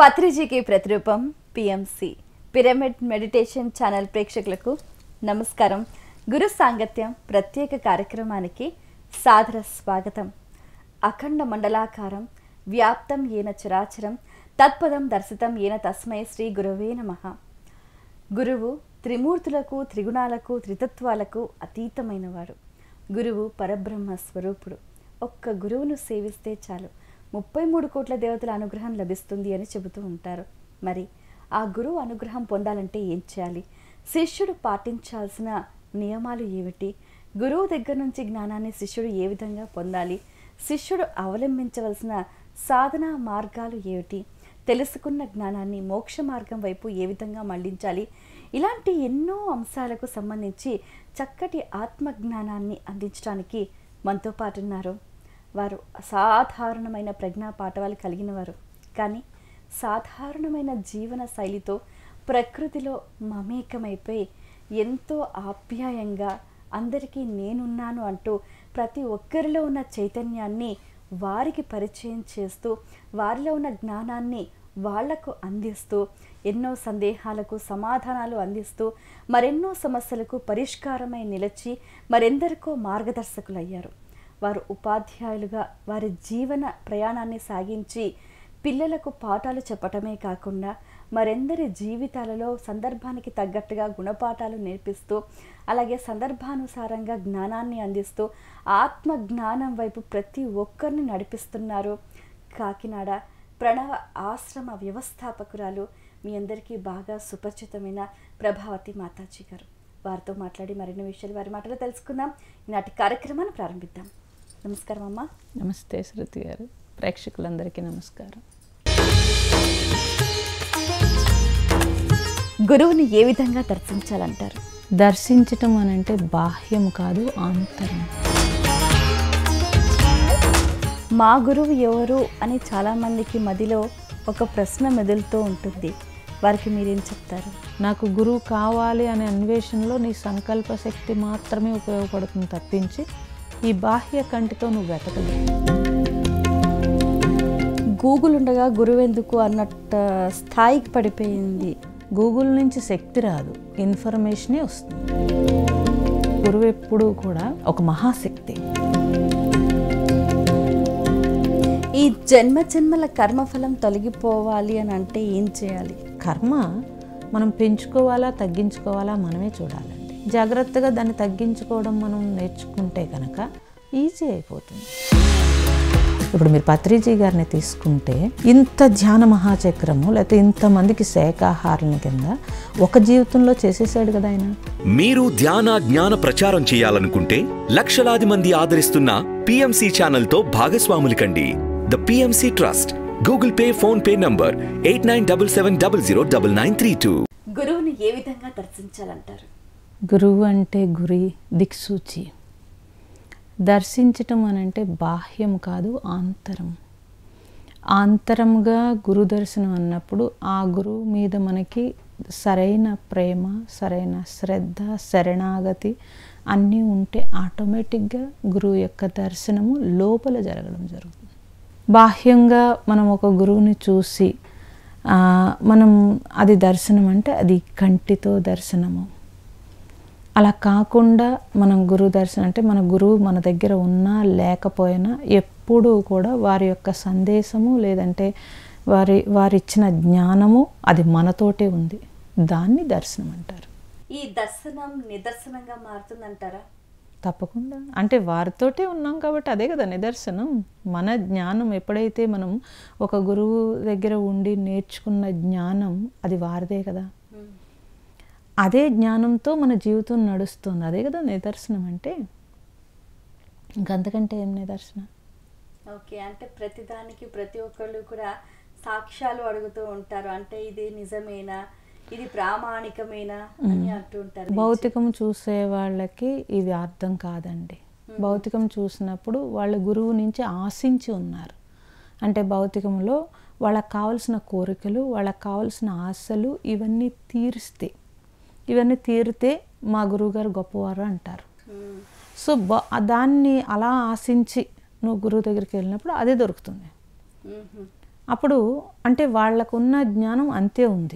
పత్రిజీకి ప్రతిరూపం PMC pyramid meditation channel ప్రేక్షకులకు నమస్కారం గురు సాంగత్యం ప్రత్యేక కార్యక్రమానికి సాదర స్వాగతం అఖండ మండలాకారం వ్యాప్తం ఏన చరాచరం తత్పదం దర్శితం ఏన తస్మై శ్రీ గురవే నమః గురువు త్రిమూర్తులకు త్రిగుణాలకు త్రితత్వాలకు అతీతమైనవాడు గురువు పరబ్రహ్మ స్వరూపుడు ఒక్క గురువును సేవిస్తే చాలు ముప్పై మూడు కోట్ల దేవతల అనుగ్రహం లభిస్తుంది అని చెబుతూ ఉంటారు మరి ఆ గురువు అనుగ్రహం పొందాలంటే ఏం చేయాలి శిష్యుడు పాటించాల్సిన నియమాలు ఏమిటి గురువు దగ్గర నుంచి జ్ఞానాన్ని శిష్యుడు ఏ విధంగా పొందాలి శిష్యుడు అవలంబించవలసిన సాధనా మార్గాలు ఏమిటి తెలుసుకున్న జ్ఞానాన్ని మోక్ష మార్గం వైపు ఏ విధంగా మళ్లించాలి ఇలాంటి ఎన్నో అంశాలకు సంబంధించి చక్కటి ఆత్మ జ్ఞానాన్ని అందించడానికి మనతో పాటు ఉన్నారు వారు అసాధారణమైన ప్రజ్ఞా పాఠవాలు కలిగిన వారు కానీ సాధారణమైన జీవన శైలితో ప్రకృతిలో మమేకమైపోయి ఎంతో ఆప్యాయంగా అందరికీ నేనున్నాను అంటూ ప్రతి ఒక్కరిలో ఉన్న చైతన్యాన్ని వారికి పరిచయం చేస్తూ వారిలో ఉన్న జ్ఞానాన్ని వాళ్లకు అందిస్తూ ఎన్నో సందేహాలకు సమాధానాలు అందిస్తూ మరెన్నో సమస్యలకు పరిష్కారమై నిలిచి మరెందరికో మార్గదర్శకులయ్యారు వారు ఉపాధ్యాయులుగా వారి జీవన ప్రయాణాన్ని సాగించి పిల్లలకు పాఠాలు చెప్పటమే కాకుండా మరెందరి జీవితాలలో సందర్భానికి తగ్గట్టుగా గుణపాఠాలు నేర్పిస్తూ అలాగే సందర్భానుసారంగా జ్ఞానాన్ని అందిస్తూ ఆత్మ జ్ఞానం వైపు ప్రతి ఒక్కరిని నడిపిస్తున్నారు కాకినాడ ప్రణవ ఆశ్రమ వ్యవస్థాపకురాలు మీ అందరికీ బాగా సుపరిచితమైన ప్రభావతి మాతాజీ గారు వారితో మాట్లాడి మరిన్ని విషయాలు వారి మాటలు తెలుసుకుందాం ఈనాటి కార్యక్రమాన్ని ప్రారంభిద్దాం నమస్కారం అమ్మా నమస్తే శృతి గారు ప్రేక్షకులందరికీ నమస్కారం గురువుని ఏ విధంగా దర్శించాలంటారు దర్శించటం అని అంటే బాహ్యం కాదు ఆంతరం మా గురువు ఎవరు అని చాలామందికి మదిలో ఒక ప్రశ్న మెదులుతూ ఉంటుంది వారికి మీరేం చెప్తారు నాకు గురువు కావాలి అనే అన్వేషణలో నీ సంకల్ప శక్తి మాత్రమే ఉపయోగపడుతుంది తప్పించి ఈ బాహ్య కంటితో నువ్వు వెతకలేవు గూగుల్ ఉండగా గురువు ఎందుకు అన్నట్టు స్థాయికి పడిపోయింది గూగుల్ నుంచి శక్తి రాదు ఇన్ఫర్మేషనే వస్తుంది గురువు ఎప్పుడూ కూడా ఒక మహాశక్తి ఈ జన్మ జన్మల కర్మఫలం తొలగిపోవాలి అని అంటే ఏం చేయాలి కర్మ మనం పెంచుకోవాలా తగ్గించుకోవాలా మనమే చూడాలండి జాగ్రత్తగా దాన్ని తగ్గించుకోవడం మనం నేర్చుకుంటే కనుక ఈజీ అయిపోతుంది ఇప్పుడు మీరు పత్రిజీ గారిని తీసుకుంటే ఇంత ధ్యాన మహాచక్రము లేకపోతే ఇంతమందికి శాఖాహారుని కింద ఒక జీవితంలో చేసేసాడు కదా ఆయన మీరు ధ్యాన జ్ఞాన ప్రచారం చేయాలనుకుంటే లక్షలాది మంది ఆదరిస్తున్న పిఎంసి ఛానల్తో భాగస్వాములు కండి the PMC trust Google Pay PhonePe number eight nine double seven double zero double nine three two గురువుని ఏ విధంగా దర్శించాలంటారు గురువు అంటే గురి దిక్సూచి దర్శించటం అని అంటే బాహ్యం కాదు ఆంతరం ఆంతరంగా గురు దర్శనం అన్నప్పుడు ఆ గురువు మీద మనకి సరైన ప్రేమ సరైన శ్రద్ధ శరణాగతి అన్నీ ఉంటే ఆటోమేటిక్గా గురువు యొక్క దర్శనము లోపల జరగడం జరుగుతుంది బాహ్యంగా మనం ఒక గురువుని చూసి ఆ, మనం అది దర్శనం అంటే అది కంటితో దర్శనము అలా కాకుండా మనం గురువు దర్శనం అంటే మన గురువు మన దగ్గర ఉన్నా లేకపోయినా ఎప్పుడూ కూడా వారి యొక్క సందేశము లేదంటే వారి వారి ఇచ్చిన జ్ఞానము అది మనతోటే ఉంది దాన్ని దర్శనం అంటారు ఈ దర్శనం నిదర్శనంగా మారుతుందంటారా తప్పకుండా అంటే వారితోటే ఉన్నాం కాబట్టి అదే కదా నిదర్శనం మన జ్ఞానం ఎప్పుడైతే మనం ఒక గురువు దగ్గర ఉండి నేర్చుకున్న జ్ఞానం అది వారిదే కదా అదే జ్ఞానంతో మన జీవితం నడుస్తుంది అదే కదా నిదర్శనం అంటే ఇంకంతకంటే ఏం నిదర్శనం ఓకే అంటే ప్రతిదానికి ప్రతి ఒక్కళ్ళు కూడా సాక్ష్యాలు అడుగుతూ ఉంటారు అంటే ఇది నిజమేనా ఇది ప్రామాణికమేనా అని అంటూ ఉంటారు భౌతికం చూసే వాళ్ళకి ఇది అర్థం కాదండి భౌతికం చూసినప్పుడు వాళ్ళ గురువు నుంచి ఆశించి ఉన్నారు అంటే భౌతికంలో వాళ్ళకి కావలసిన కోరికలు వాళ్ళకి కావలసిన ఆశలు ఇవన్నీ తీరిస్తే ఇవన్నీ తీరితే మా గురువుగారు గొప్పవారు అంటారు ఉమ్, సో బ దాన్ని అలా ఆశించి నువ్వు గురువు దగ్గరికి వెళ్ళినప్పుడు అదే దొరుకుతుంది ఉమ్హు. అప్పుడు అంటే వాళ్ళకున్న జ్ఞానం అంతే ఉంది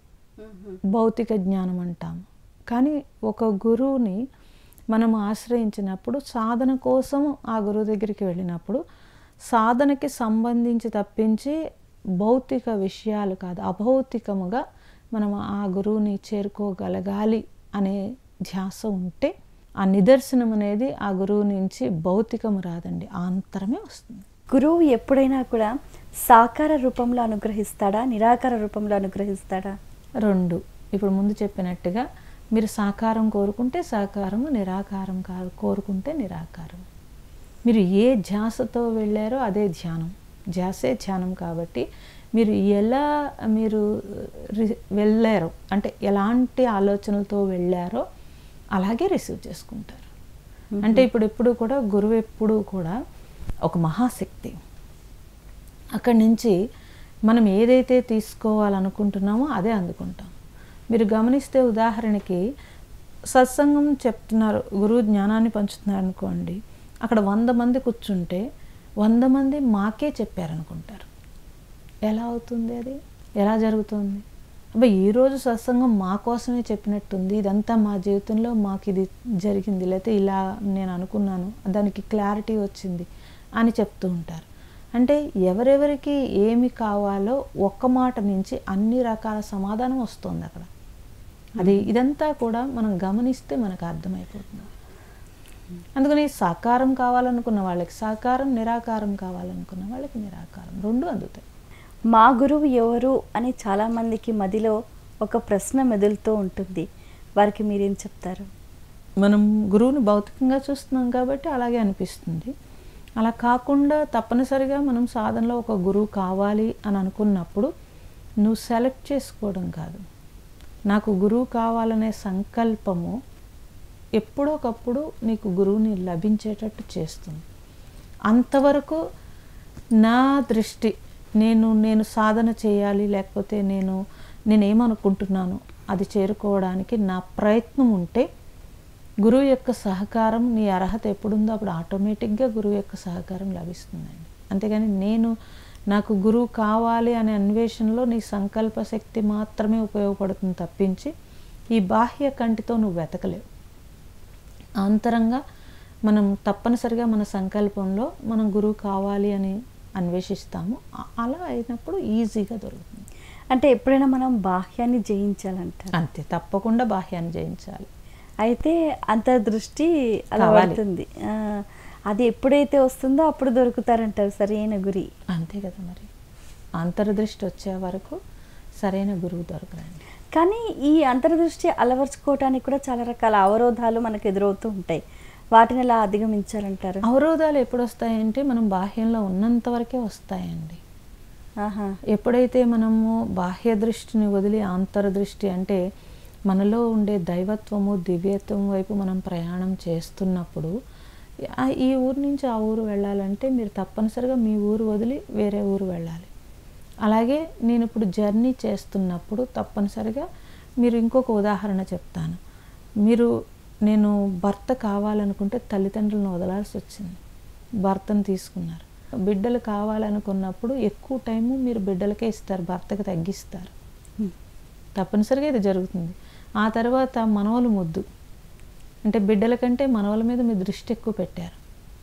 భౌతిక జ్ఞానం అంటాము కానీ ఒక గురువుని మనం ఆశ్రయించినప్పుడు సాధన కోసం ఆ గురువు దగ్గరికి వెళ్ళినప్పుడు సాధనకి సంబంధించి తప్పించి భౌతిక విషయాలు కాదు అభౌతికముగా మనం ఆ గురువుని చేరుకోగలగాలి అనే ధ్యాస ఉంటే ఆ నిదర్శనం అనేది ఆ గురువు నుంచి భౌతికము రాదండి ఆంతరమే వస్తుంది గురువు ఎప్పుడైనా కూడా సాకార రూపంలో అనుగ్రహిస్తాడా నిరాకార రూపంలో అనుగ్రహిస్తాడా రెండు ఇప్పుడు ముందు చెప్పినట్టుగా మీరు సాకారం కోరుకుంటే సాకారం నిరాకారం కా- కోరుకుంటే నిరాకారం మీరు ఏ ధ్యాసతో వెళ్ళారో అదే ధ్యానం ధ్యాసే ధ్యానం కాబట్టి మీరు ఎలా మీరు రి- వెళ్ళారో అంటే ఎలాంటి ఆలోచనలతో వెళ్ళారో అలాగే రిసీవ్ చేసుకుంటారు అంటే ఇప్పుడు ఎప్పుడు కూడా గురువు ఎప్పుడు కూడా ఒక మహాశక్తి అక్కడి నుంచి మనం ఏదైతే తీసుకోవాలనుకుంటున్నామో అదే అందుకుంటాం మీరు గమనిస్తే ఉదాహరణకి సత్సంగం చెప్తున్నారు గురువు జ్ఞానాన్ని పంచుతున్నారు అనుకోండి అక్కడ వంద మంది కూర్చుంటే వంద మంది మాకే చెప్పారనుకుంటారు ఎలా అవుతుంది అది ఎలా జరుగుతుంది అబ్బా ఈరోజు సత్సంగం మా కోసమే చెప్పినట్టుంది ఇదంతా మా జీవితంలో మాకు ఇది జరిగింది లేకపోతే ఇలా నేను అనుకున్నాను దానికి క్లారిటీ వచ్చింది అని చెప్తూ ఉంటారు అంటే ఎవరెవరికి ఏమి కావాలో ఒక్క మాట నుంచి అన్ని రకాల సమాధానం వస్తుంది అక్కడ అది ఇదంతా కూడా మనం గమనిస్తే మనకు అర్థమైపోతుంది అందుకని సాకారం కావాలనుకున్న వాళ్ళకి సాకారం నిరాకారం కావాలనుకున్న వాళ్ళకి నిరాకారం రెండు అందుతాయి మా గురువు ఎవరు అని చాలామందికి మదిలో ఒక ప్రశ్న మెదులుతూ ఉంటుంది వారికి మీరేం చెప్తారు మనం గురువుని భౌతికంగా చూస్తున్నాం కాబట్టి అలాగే అనిపిస్తుంది అలా కాకుండా తప్పనిసరిగా మనం సాధనలో ఒక గురువు కావాలి అని అనుకున్నప్పుడు నువ్వు సెలెక్ట్ చేసుకోవడం కాదు నాకు గురువు కావాలనే సంకల్పము ఎప్పుడోకప్పుడు నీకు గురువుని లభించేటట్టు చేస్తుంది అంతవరకు నా దృష్టి నేను నేను సాధన చేయాలి లేకపోతే నేను నేనేమనుకుంటున్నాను అది చేరుకోవడానికి నా ప్రయత్నం ఉంటే గురువు యొక్క సహకారం నీ అర్హత ఎప్పుడుందో అప్పుడు ఆటోమేటిక్గా గురువు యొక్క సహకారం లభిస్తుందండి అంతేగాని నేను నాకు గురువు కావాలి అనే అన్వేషణలో నీ సంకల్ప శక్తి మాత్రమే ఉపయోగపడుతుంది తప్పించి ఈ బాహ్య కంటితో నువ్వు వెతకలేవు అంతరంగా మనం తప్పనిసరిగా మన సంకల్పంలో మనం గురువు కావాలి అని అన్వేషిస్తాము అ- అలా అయినప్పుడు ఈజీగా దొరుకుతుంది అంటే ఎప్పుడైనా మనం బాహ్యాన్ని జయించాలంటారు అంతే తప్పకుండా బాహ్యాన్ని జయించాలి అయితే అంతర్దృష్టి అలా కావాలి. పడుతుంది ఆ, అది ఎప్పుడైతే వస్తుందో అప్పుడు దొరుకుతారంటారు సరైన గురి అంతే కదా మరి అంతర్దృష్టి వచ్చే వరకు సరైన గురువు దొరకరండి కానీ ఈ అంతర్దృష్టి అలవర్చుకోవటానికి కూడా చాలా రకాల అవరోధాలు మనకు ఎదురవుతూ ఉంటాయి వాటిని ఎలా అధిగమించాలంటారు అవరోధాలు ఎప్పుడు వస్తాయంటే మనం బాహ్యంలో ఉన్నంత వరకే వస్తాయండి ఆహా ఎప్పుడైతే మనము బాహ్య దృష్టిని వదిలి అంతర్దృష్టి అంటే మనలో ఉండే దైవత్వము దివ్యత్వం వైపు మనం ప్రయాణం చేస్తున్నప్పుడు ఆ- ఈ ఊరు నుంచి ఆ ఊరు వెళ్ళాలంటే మీరు తప్పనిసరిగా మీ ఊరు వదిలి వేరే ఊరు వెళ్ళాలి అలాగే నేను ఇప్పుడు జర్నీ చేస్తున్నప్పుడు తప్పనిసరిగా మీరు ఇంకొక ఉదాహరణ చెప్తాను మీరు నేను భర్త కావాలనుకుంటే తల్లిదండ్రులను వదలాల్సి వచ్చింది భర్తను తీసుకున్నారు బిడ్డలు కావాలనుకున్నప్పుడు ఎక్కువ టైము మీరు బిడ్డలకే ఇస్తారు భర్తకు తగ్గిస్తారు తప్పనిసరిగా ఇది జరుగుతుంది ఆ తర్వాత మనవలు ముద్దు అంటే బిడ్డల కంటే మనవల మీద మీరు దృష్టి ఎక్కువ పెట్టారు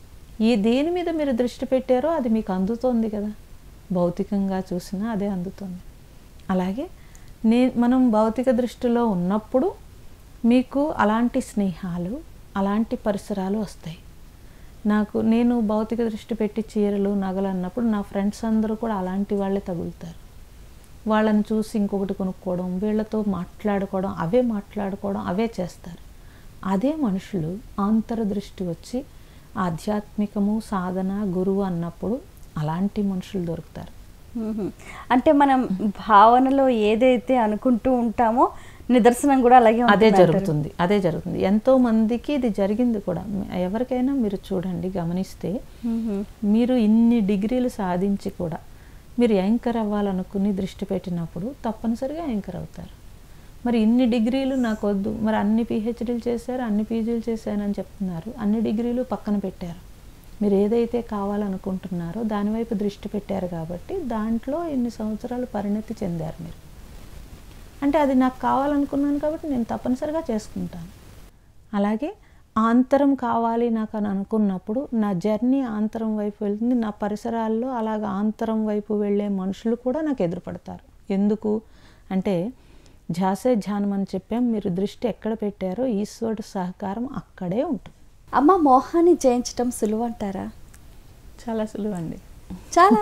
ఈ దేని మీద మీరు దృష్టి పెట్టారో అది మీకు అందుతోంది కదా భౌతికంగా చూసినా అదే అందుతుంది అలాగే నే మనం భౌతిక దృష్టిలో ఉన్నప్పుడు మీకు అలాంటి స్నేహాలు అలాంటి పరిసరాలు వస్తాయి నాకు నేను భౌతిక దృష్టి పెట్టి చీరలు నగలు అన్నప్పుడు నా ఫ్రెండ్స్ అందరూ కూడా అలాంటి వాళ్ళే తగులుతారు వాళ్ళని చూసి ఇంకొకటి కొనుక్కోవడం వీళ్ళతో మాట్లాడుకోవడం అవే మాట్లాడుకోవడం అవే చేస్తారు అదే మనుషులు అంతర్దృష్టి వచ్చి ఆధ్యాత్మికము సాధన గురువు అన్నప్పుడు అలాంటి మనుషులు దొరుకుతారు మ్మ్. అంటే మనం భావనలో ఏదైతే అనుకుంటూ ఉంటామో నిదర్శనం కూడా అలాగే అదే ఉంటుంది అంటారు. జరుగుతుంది అదే జరుగుతుంది ఎంతో మందికి ఇది జరిగింది కూడా ఎవరికైనా మీరు చూడండి గమనిస్తే మ్మ్. మీరు ఇన్ని డిగ్రీలు సాధించి కూడా మీరు యాంకర్ అవ్వాలనుకుని దృష్టి పెట్టినప్పుడు తప్పనిసరిగా యాంకర్ అవుతారు మరి ఇన్ని డిగ్రీలు నాకు వద్దు మరి అన్ని పిహెచ్డీలు చేశారు అన్ని పీజీలు చేశానని చెప్తున్నారు అన్ని డిగ్రీలు పక్కన పెట్టారు మీరు ఏదైతే కావాలనుకుంటున్నారో దానివైపు దృష్టి పెట్టారు కాబట్టి దాంట్లో ఇన్ని సంవత్సరాలు పరిణతి చెందారు మీరు అంటే అది నాకు కావాలనుకున్నాను కాబట్టి నేను తప్పనిసరిగా చేసుకుంటాను అలాగే ఆంతరం కావాలి నాకు అని అనుకున్నప్పుడు నా జర్నీ ఆంతరం వైపు వెళ్తుంది నా పరిసరాల్లో అలాగ ఆంతరం వైపు వెళ్ళే మనుషులు కూడా నాకు ఎదురుపడతారు ఎందుకు అంటే ఝాసే ధ్యానం అని చెప్పాం మీరు దృష్టి ఎక్కడ పెట్టారో ఈశ్వరుడు సహకారం అక్కడే ఉంటుంది అమ్మ మోహాన్ని జయించడం సులువు అంటారా చాలా సులువండి చాలా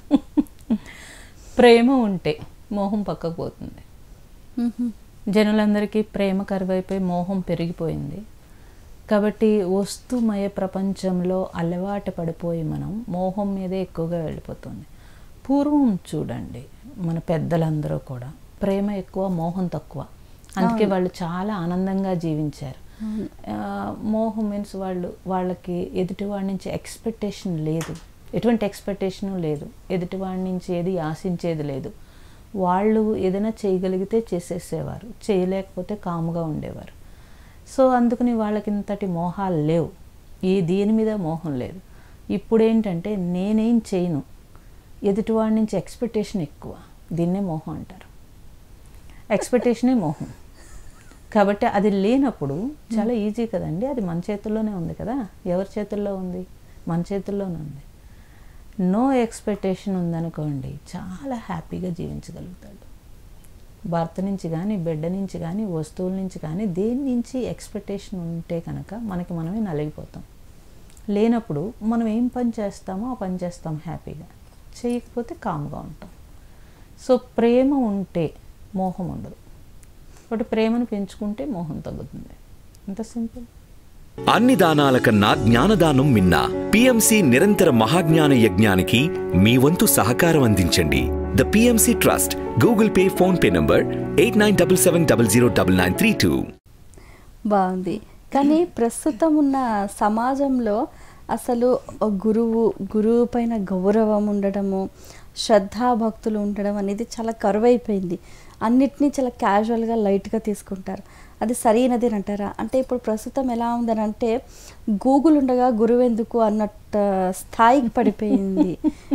ప్రేమ ఉంటే మోహం పక్కకు పోతుంది మ్హూ. జనులందరికీ ప్రేమ కరువైపోయి మోహం పెరిగిపోయింది కాబట్టి వస్తుమయ ప్రపంచంలో అలవాటు పడిపోయి మనం మోహం మీదే ఎక్కువగా వెళ్ళిపోతుంది పూర్వం చూడండి మన పెద్దలందరూ కూడా ప్రేమ ఎక్కువ మోహం తక్కువ అందుకే వాళ్ళు చాలా ఆనందంగా జీవించారు ఆ, మోహం మీన్స్ వాళ్ళు వాళ్ళకి ఎదుటివాడి నుంచి ఎక్స్పెక్టేషన్ లేదు ఎటువంటి ఎక్స్పెక్టేషను లేదు ఎదుటివాడి నుంచి ఏది ఆశించేది లేదు వాళ్ళు ఏదైనా చేయగలిగితే చేసేసేవారు చేయలేకపోతే కాముగా ఉండేవారు సో అందుకని వాళ్ళకి ఇంతటి మోహాలు లేవు ఏ దేని మీద మోహం లేదు ఇప్పుడు ఏంటంటే నేనేం చేయను ఎదుటివాడి నుంచి ఎక్స్పెక్టేషన్ ఎక్కువ దీన్నే మోహం అంటారు ఎక్స్పెక్టేషనే మోహం కాబట్టి అది లేనప్పుడు చాలా ఈజీ కదండి అది మన చేతుల్లోనే ఉంది కదా ఎవరి చేతుల్లో ఉంది మన చేతుల్లోనే ఉంది నో ఎక్స్పెక్టేషన్ ఉందనుకోండి చాలా హ్యాపీగా జీవించగలుగుతాడు భర్త నుంచి కానీ బిడ్డ నుంచి కానీ వస్తువుల నుంచి కానీ దేని నుంచి ఎక్స్పెక్టేషన్ ఉంటే కనుక మనకి మనమే నలిగిపోతాం లేనప్పుడు మనం ఏం పని చేస్తామో ఆ పని చేస్తాం హ్యాపీగా చేయకపోతే కామ్గా ఉంటాం సో ప్రేమ ఉంటే మోహం ఉండదు కాబట్టి ప్రేమను పెంచుకుంటే మోహం తగ్గుతుంది అంత సింపుల్ అన్ని దానాల కన్నా జ్ఞానదానం మిన్న పిఎంసి నిరంతర మహాజ్ఞాన యజ్ఞానికి మీ వంతు సహకారం అందించండి the PMC trust Google Pay PhonePe number eight nine double seven double zero double nine three two బాగుంది కానీ ప్రస్తుతం ఉన్న సమాజంలో అసలు ఒక గురువు గురువు పైన గౌరవం ఉండడము శ్రద్ధాభక్తులు ఉండడం అనేది చాలా కరువైపోయింది అన్నిటినీ చాలా క్యాజువల్గా లైట్గా తీసుకుంటారు అది సరైనది అని అంటారా అంటే ఇప్పుడు ప్రస్తుతం ఎలా ఉందని అంటే గూగుల్ ఉండగా గురువు ఎందుకు అన్నట్టు స్థాయికి పడిపోయింది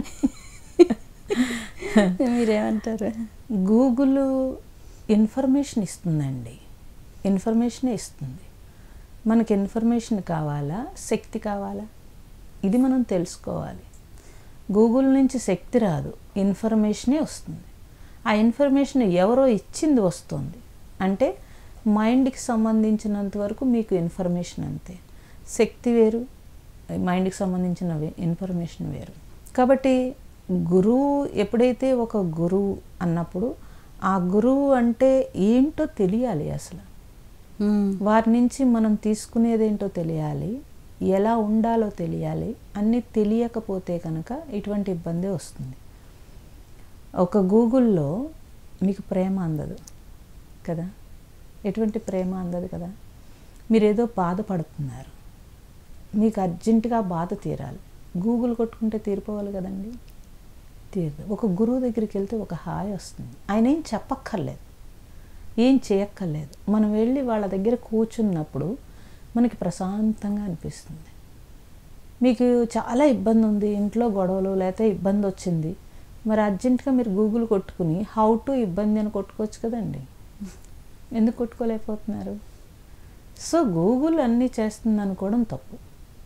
మీరేమంటారు గూగుల్ ఇన్ఫర్మేషన్ ఇస్తుందండి ఇన్ఫర్మేషనే ఇస్తుంది మనకి ఇన్ఫర్మేషన్ కావాలా శక్తి కావాలా ఇది మనం తెలుసుకోవాలి గూగుల్ నుంచి శక్తి రాదు ఇన్ఫర్మేషనే వస్తుంది ఆ ఇన్ఫర్మేషన్ ఎవరో ఇచ్చింది వస్తుంది అంటే మైండ్కి సంబంధించినంత వరకు మీకు ఇన్ఫర్మేషన్ అంతే శక్తి వేరు మైండ్కి సంబంధించిన వే- ఇన్ఫర్మేషన్ వేరు కాబట్టి గురువు ఎప్పుడైతే ఒక గురువు అన్నప్పుడు ఆ గురువు అంటే ఏంటో తెలియాలి అసలు మ్మ్. వారి నుంచి మనం తీసుకునేదేంటో తెలియాలి ఎలా ఉండాలో తెలియాలి అన్నీ తెలియకపోతే కనుక ఇటువంటి ఇబ్బంది వస్తుంది ఒక గూగుల్లో మీకు ప్రేమ అందదు కదా ఎటువంటి ప్రేమ అందదు కదా మీరు ఏదో బాధపడుతున్నారు మీకు అర్జెంటుగా బాధ తీరాలి గూగుల్ కొట్టుకుంటే తీరిపోవాలి కదండి తీరదు ఒక గురువు దగ్గరికి వెళ్తే ఒక హాయి వస్తుంది ఆయన ఏం చెప్పక్కర్లేదు ఏం చేయక్కర్లేదు మనం వెళ్ళి వాళ్ళ దగ్గర కూర్చున్నప్పుడు మనకి ప్రశాంతంగా అనిపిస్తుంది మీకు చాలా ఇబ్బంది ఉంది ఇంట్లో గొడవలు లేకపోతే ఇబ్బంది వచ్చింది మరి అర్జెంటుగా మీరు గూగుల్ కొట్టుకుని హౌ టు ఇబ్బంది అని కొట్టుకోవచ్చు కదండి ఎందుకు కొట్టుకోలేకపోతున్నారు సో గూగుల్ అన్నీ చేస్తుంది అనుకోవడం తప్పు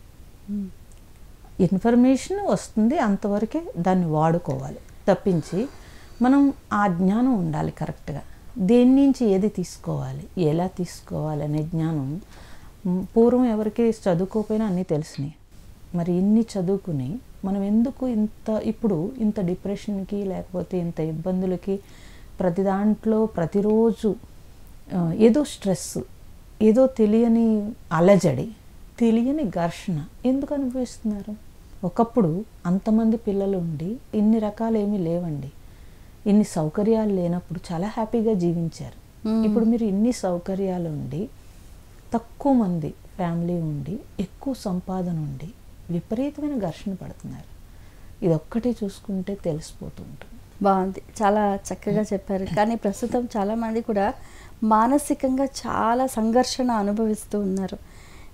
ఇన్ఫర్మేషన్ వస్తుంది అంతవరకే దాన్ని వాడుకోవాలి తప్పించి మనం ఆ జ్ఞానం ఉండాలి కరెక్ట్గా దేని నుంచి ఏది తీసుకోవాలి ఎలా తీసుకోవాలి అనే జ్ఞానం మ్, పూర్వం ఎవరికి చదువుకోకపోయినా అన్నీ తెలిసినాయి మరి ఇన్ని చదువుకుని మనం ఎందుకు ఇంత ఇప్పుడు ఇంత డిప్రెషన్కి లేకపోతే ఇంత ఇబ్బందులకి ప్రతి దాంట్లో ప్రతిరోజు ఆ, ఏదో స్ట్రెస్ ఏదో తెలియని అలజడి తెలియని ఘర్షణ ఎందుకు అనుభవిస్తున్నారు ఒకప్పుడు అంతమంది పిల్లలు ఉండి ఇన్ని రకాలు ఏమీ లేవండి ఇన్ని సౌకర్యాలు లేనప్పుడు చాలా హ్యాపీగా జీవించారు మ్మ్. ఇప్పుడు మీరు ఇన్ని సౌకర్యాలు ఉండి తక్కువ మంది ఫ్యామిలీ ఉండి ఎక్కువ సంపాదన ఉండి విపరీతమైన ఘర్షణ పడుతున్నారు ఇదొక్కటే చూసుకుంటే తెలిసిపోతూ ఉంటుంది బాగుంది చాలా చక్కగా చెప్పారు కానీ ప్రస్తుతం చాలామంది కూడా మానసికంగా చాలా సంఘర్షణ అనుభవిస్తూ ఉన్నారు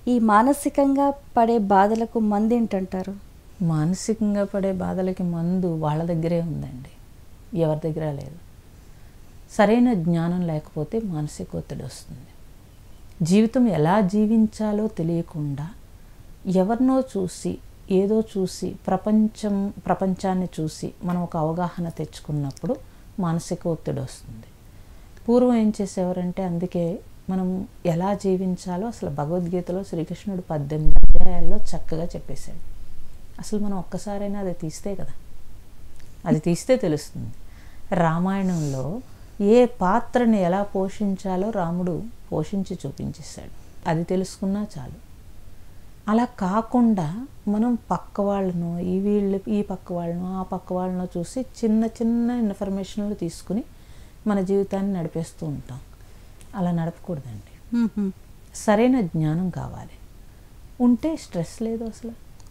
ఈ మానసికంగా పడే బాధలకు మంది ఏంటంటారు మానసికంగా పడే బాధలకి మందు వాళ్ళ దగ్గరే ఉందండి ఎవరి దగ్గర లేదు సరైన జ్ఞానం లేకపోతే మానసిక ఒత్తిడి వస్తుంది జీవితం ఎలా జీవించాలో తెలియకుండా ఎవరినో చూసి ఏదో చూసి ప్రపంచం ప్రపంచాన్ని చూసి మనం ఒక అవగాహన తెచ్చుకున్నప్పుడు మానసిక ఒత్తిడి వస్తుంది పూర్వం ఏం చేసేవారంటే అందుకే మనం ఎలా జీవించాలో అసలు భగవద్గీతలో శ్రీకృష్ణుడు పద్దెనిమిది అధ్యాయాల్లో చక్కగా చెప్పేశాడు అసలు మనం ఒక్కసారైనా అది తీస్తే కదా అది తీస్తే తెలుస్తుంది రామాయణంలో ఏ పాత్రని ఎలా పోషించాలో రాముడు పోషించి చూపించేశాడు అది తెలుసుకున్నా చాలు అలా కాకుండా మనం పక్క వాళ్ళను ఈ వీళ్ళు ఈ పక్క వాళ్ళను ఆ పక్క వాళ్ళను చూసి చిన్న చిన్న ఇన్ఫర్మేషన్లు తీసుకుని మన జీవితాన్ని నడిపేస్తూ ఉంటాం అలా నడపకూడదండి సరైన జ్ఞానం కావాలి ఉంటే స్ట్రెస్ లేదు అసలు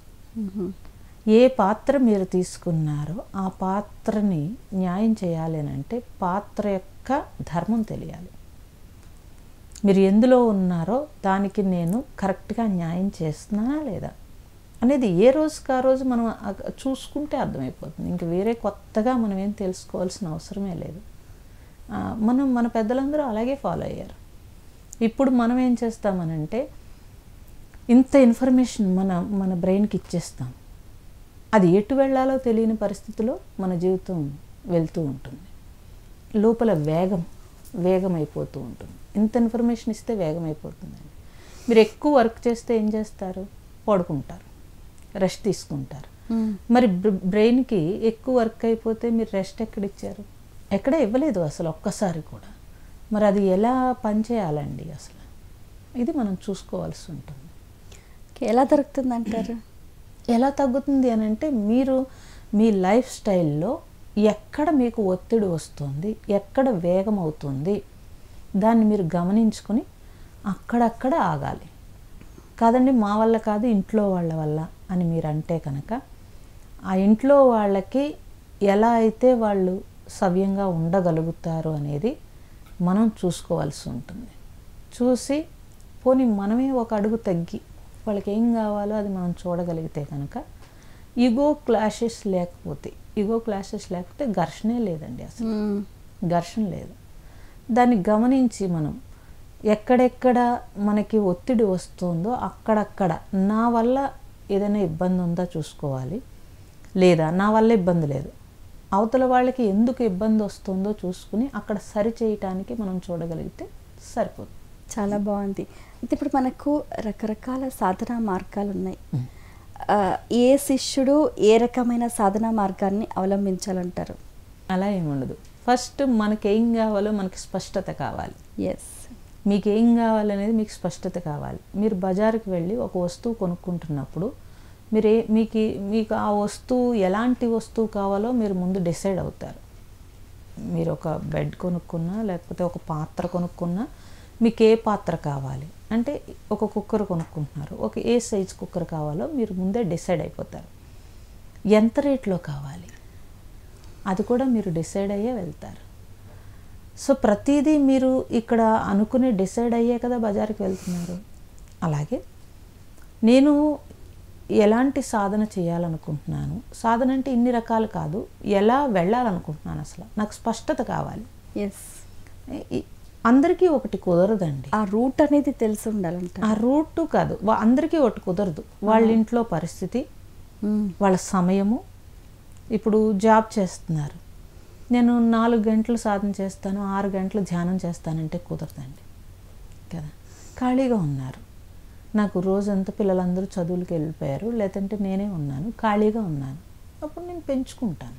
ఏ పాత్ర మీరు తీసుకున్నారో ఆ పాత్రని న్యాయం చేయాలి అని అంటే పాత్ర యొక్క ధర్మం తెలియాలి మీరు ఎందులో ఉన్నారో దానికి నేను కరెక్ట్గా న్యాయం చేస్తున్నానా లేదా అనేది ఏ రోజుకి ఆ రోజు మనం ఆ- చూసుకుంటే అర్థమైపోతుంది ఇంక వేరే కొత్తగా మనం ఏం తెలుసుకోవాల్సిన అవసరమే లేదు ఆ, మనం మన పెద్దలందరూ అలాగే ఫాలో అయ్యారు ఇప్పుడు మనం ఏం చేస్తామనంటే ఇంత ఇన్ఫర్మేషన్ మన మన బ్రెయిన్కి ఇచ్చేస్తాం అది ఎటు వెళ్ళాలో తెలియని పరిస్థితిలో మన జీవితం వెళ్తూ ఉంటుంది లోపల వేగం వేగం అయిపోతూ ఉంటుంది ఇంత ఇన్ఫర్మేషన్ ఇస్తే వేగం అయిపోతుందండి మీరు ఎక్కువ వర్క్ చేస్తే ఏం చేస్తారు పడుకుంటారు రెస్ట్ తీసుకుంటారు మరి బ్ర- బ్రెయిన్కి ఎక్కువ వర్క్ అయిపోతే మీరు రెస్ట్ ఎక్కడ ఇచ్చారు ఎక్కడ ఇవ్వలేదు అసలు ఒక్కసారి కూడా మరి అది ఎలా పనిచేయాలండి అసలు ఇది మనం చూసుకోవాల్సి ఉంటుంది ఎలా దొరుకుతుంది అంటారు ఎలా తగ్గుతుంది అని అంటే మీరు మీ లైఫ్ స్టైల్లో ఎక్కడ మీకు ఒత్తిడి వస్తుంది ఎక్కడ వేగం అవుతుంది దాన్ని మీరు గమనించుకొని అక్కడక్కడ ఆగాలి కాదండి మా వల్ల కాదు ఇంట్లో వాళ్ళ వల్ల అని మీరు అంటే కనుక ఆ ఇంట్లో వాళ్ళకి ఎలా అయితే వాళ్ళు సవ్యంగా ఉండగలుగుతారు అనేది మనం చూసుకోవాల్సి ఉంటుంది చూసి పోనీ మనమే ఒక అడుగు తగ్గి వాళ్ళకి ఏం కావాలో అది మనం చూడగలిగితే కనుక ఈగో క్లాషెస్ లేకపోతే ఈగో క్లాషెస్ లేకపోతే ఘర్షణే లేదండి అసలు మ్మ్. ఘర్షణ లేదు దాన్ని గమనించి మనం ఎక్కడెక్కడ మనకి ఒత్తిడి వస్తుందో అక్కడక్కడ నా వల్ల ఏదైనా ఇబ్బంది ఉందా చూసుకోవాలి లేదా నా వల్ల ఇబ్బంది లేదు అవతల వాళ్ళకి ఎందుకు ఇబ్బంది వస్తుందో చూసుకుని అక్కడ సరి చేయటానికి మనం చూడగలిగితే సరిపోతుంది చాలా బాగుంది అయితే ఇప్పుడు మనకు రకరకాల సాధనా మార్గాలు ఉన్నాయి ఆ, ఏ శిష్యుడు ఏ రకమైన సాధనా మార్గాన్ని అవలంబించాలంటారు అలా ఏముండదు ఫస్ట్ మనకి ఏం కావాలో మనకి స్పష్టత కావాలి ఎస్ మీకు ఏం కావాలనేది మీకు స్పష్టత కావాలి మీరు బజారుకి వెళ్ళి ఒక వస్తువు కొనుక్కుంటున్నప్పుడు మీరు ఏ మీకు మీకు ఆ వస్తువు ఎలాంటి వస్తువు కావాలో మీరు ముందు డిసైడ్ అవుతారు మీరు ఒక బెడ్ కొనుక్కున్నా లేకపోతే ఒక పాత్ర కొనుక్కున్నా మీకు ఏ పాత్ర కావాలి అంటే ఒక కుక్కర్ కొనుక్కుంటున్నారు ఒక ఏ సైజ్ కుక్కర్ కావాలో మీరు ముందే డిసైడ్ అయిపోతారు ఎంత రేట్లో కావాలి అది కూడా మీరు డిసైడ్ అయ్యే వెళ్తారు సో ప్రతిదీ మీరు ఇక్కడ అనుకుని డిసైడ్ అయ్యే కదా బజార్కి వెళ్తున్నారు అలాగే నేను ఎలాంటి సాధన చేయాలనుకుంటున్నాను సాధన అంటే ఇన్ని రకాలు కాదు ఎలా వెళ్ళాలనుకుంటున్నాను అసలు నాకు స్పష్టత కావాలి ఎస్ ఈ- అందరికీ ఒకటి కుదరదండి ఆ రూట్ అనేది తెలిసి ఉండాలంట ఆ రూట్ కాదు వా- అందరికీ ఒకటి కుదరదు వాళ్ళ ఇంట్లో పరిస్థితి మ్మ్. వాళ్ళ సమయము ఇప్పుడు జాబ్ చేస్తున్నారు నేను నాలుగు గంటలు సాధన చేస్తాను ఆరు గంటలు ధ్యానం చేస్తానంటే కుదరదండి కదా ఖాళీగా ఉన్నారు నాకు రోజంతా పిల్లలందరూ చదువులకు వెళ్ళిపోయారు లేదంటే నేనే ఉన్నాను ఖాళీగా ఉన్నాను అప్పుడు నేను పెంచుకుంటాను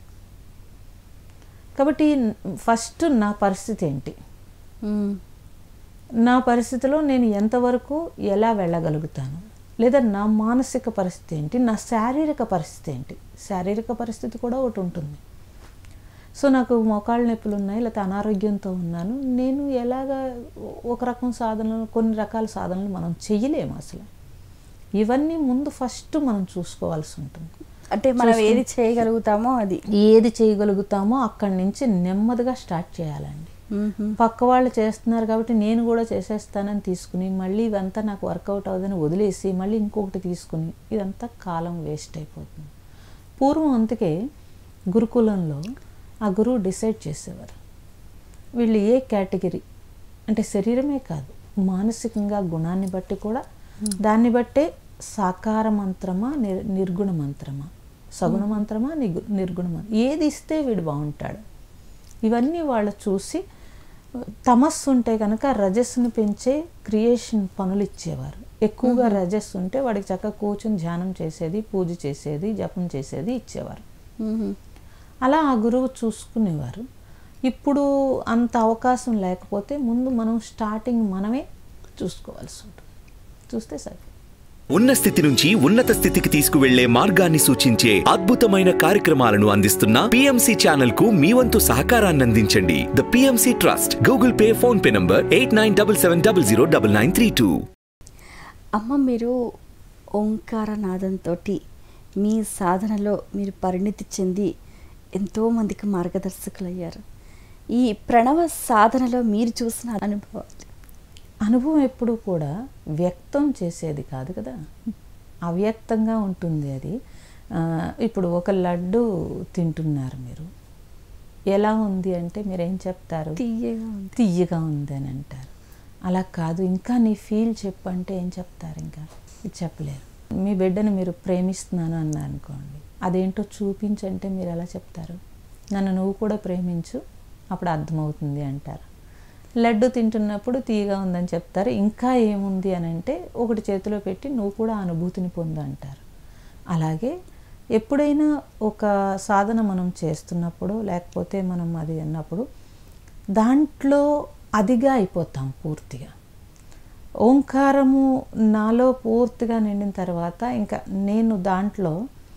కాబట్టి ఫస్ట్ నా పరిస్థితి ఏంటి మ్మ్. నా పరిస్థితిలో నేను ఎంతవరకు ఎలా వెళ్ళగలుగుతాను లేదా నా మానసిక పరిస్థితి ఏంటి నా శారీరక పరిస్థితి ఏంటి శారీరక పరిస్థితి కూడా ఒకటి ఉంటుంది సో నాకు మోకాళ్ళ నొప్పులు ఉన్నాయి లేకపోతే అనారోగ్యంతో ఉన్నాను నేను ఎలాగ ఒక రకం సాధనలు కొన్ని రకాల సాధనలు మనం చెయ్యలేము అసలు ఇవన్నీ ముందు ఫస్ట్ మనం చూసుకోవాల్సి ఉంటుంది అంటే మనం ఏది చేయగలుగుతామో అది ఏది చేయగలుగుతామో అక్కడి నుంచి నెమ్మదిగా స్టార్ట్ చేయాలండి మ్మ్. పక్క వాళ్ళు చేస్తున్నారు కాబట్టి నేను కూడా చేసేస్తానని తీసుకుని మళ్ళీ ఇవంతా నాకు వర్కౌట్ అవ్వదని వదిలేసి మళ్ళీ ఇంకొకటి తీసుకుని ఇదంతా కాలం వేస్ట్ అయిపోతుంది పూర్వం అందుకే గురుకులంలో ఆ గురువు డిసైడ్ చేసేవారు వీళ్ళు ఏ కేటగిరీ అంటే శరీరమే కాదు మానసికంగా గుణాన్ని బట్టి కూడా దాన్ని బట్టే సాకార మంత్రమా నిర్ నిర్గుణ మంత్రమా సగుణ మంత్రమా నిగు నిర్గుణ మంత్రం ఏది ఇస్తే వీడు బాగుంటాడు ఇవన్నీ వాళ్ళు చూసి తమస్సు ఉంటే కనుక రజస్సును పెంచే క్రియేషన్ పనులు ఇచ్చేవారు ఎక్కువగా రజస్సు ఉంటే వాడికి చక్కగా కూర్చుని ధ్యానం చేసేది పూజ చేసేది జపం చేసేది ఇచ్చేవారు మ్మ్. అలా ఆ గురువు చూసుకునేవారు ఇప్పుడు అంత అవకాశం లేకపోతే ముందు మనం స్టార్టింగ్ మనమే చూసుకోవాల్సి ఉంటుంది చూస్తే సరే ఉన్న స్థితి నుంచి ఉన్నత స్థితికి తీసుకువెళ్లే మార్గాన్ని సూచించే అద్భుతమైన కార్యక్రమాలను అందిస్తున్న పిఎంసి ఛానల్ కు మీ వంతు సహకారాన్ని అందించండి the PMC trust Google Pay PhonePe number eight nine double seven double zero double nine three two అమ్మ మీరు ఓంకార నాదంతో మీ సాధనలో మీరు పరిణితి చెంది ఎంతోమందికి మార్గదర్శకులయ్యారు ఈ ప్రణవ సాధనలో మీరు చూసిన అనుభవాలు అనుభవం ఎప్పుడు కూడా వ్యక్తం చేసేది కాదు కదా అవ్యక్తంగా ఉంటుంది అది ఆ, ఇప్పుడు ఒక లడ్డు తింటున్నారు మీరు ఎలా ఉంది అంటే మీరు ఏం చెప్తారు తీయగా ఉంది తీయగా ఉంది అని అంటారు అలా కాదు ఇంకా నీ ఫీల్ చెప్పు అంటే ఏం చెప్తారు ఇంకా ఇది చెప్పలేరు మీ బిడ్డను మీరు ప్రేమిస్తున్నాను అన్నారు అనుకోండి అదేంటో చూపించంటే మీరు ఎలా చెప్తారు నన్ను నువ్వు కూడా ప్రేమించు అప్పుడు అర్థమవుతుంది అంటారు లడ్డు తింటున్నప్పుడు తీయగా ఉందని చెప్తారు ఇంకా ఏముంది అని అంటే ఒకటి చేతిలో పెట్టి నువ్వు కూడా ఆ అనుభూతిని పొందు అంటారు అలాగే ఎప్పుడైనా ఒక సాధన మనం చేస్తున్నప్పుడు లేకపోతే మనం అది అన్నప్పుడు దాంట్లో అదిగా అయిపోతాం పూర్తిగా ఓంకారము నాలో పూర్తిగా నిండిన తర్వాత ఇంకా నేను దాంట్లో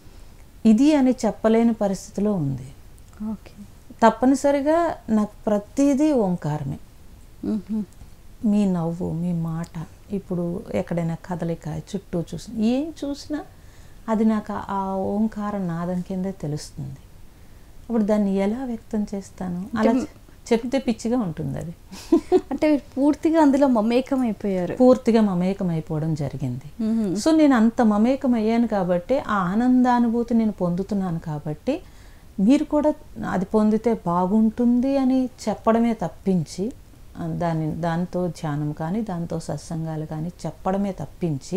ఇది అని చెప్పలేని పరిస్థితిలో ఉంది ఓకే తప్పనిసరిగా నాకు ప్రతిదీ ఓంకారమే మ్మ్. మీ నవ్వు మీ మాట ఇప్పుడు ఎక్కడైనా కదలిక చుట్టూ చూసిన ఏం చూసినా అది నాకు ఆ ఓంకార నాదం కిందే తెలుస్తుంది అప్పుడు దాన్ని ఎలా వ్యక్తం చేస్తాను అలా చె- చెప్తే పిచ్చిగా ఉంటుంది అది అంటే మీరు పూర్తిగా అందులో మమేకం అయిపోయారు పూర్తిగా మమేకం అయిపోవడం జరిగింది మ్మ్. సో నేను అంత మమేకం అయ్యాను కాబట్టి ఆ ఆనందానుభూతి నేను పొందుతున్నాను కాబట్టి మీరు కూడా అది పొందితే బాగుంటుంది అని చెప్పడమే తప్పించి ఆ, దాని దాంతో ధ్యానం కానీ దాంతో సత్సంగాలు కానీ చెప్పడమే తప్పించి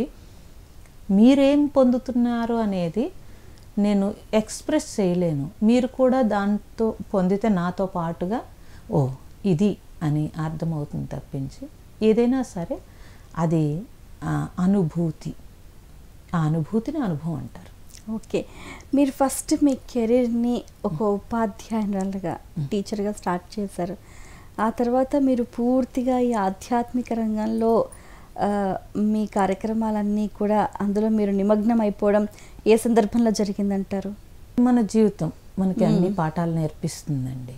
మీరేం పొందుతున్నారు అనేది నేను ఎక్స్ప్రెస్ చేయలేను మీరు కూడా దాంతో పొందితే నాతో పాటుగా ఓ ఇది అని అర్థమవుతుంది తప్పించి ఏదైనా సరే అది ఆ, అనుభూతి ఆ అనుభూతిని అనుభవం అంటారు ఓకే మీరు ఫస్ట్ మీ కెరీర్ని ఒక ఉపాధ్యాయురాలుగా టీచర్గా స్టార్ట్ చేశారు ఆ తర్వాత మీరు పూర్తిగా ఈ ఆధ్యాత్మిక రంగంలో ఆ, మీ కార్యక్రమాలన్నీ కూడా అందులో మీరు నిమగ్నం అయిపోవడం ఏ సందర్భంలో జరిగిందంటారు మన జీవితం మనకి అన్ని పాఠాలు నేర్పిస్తుందండి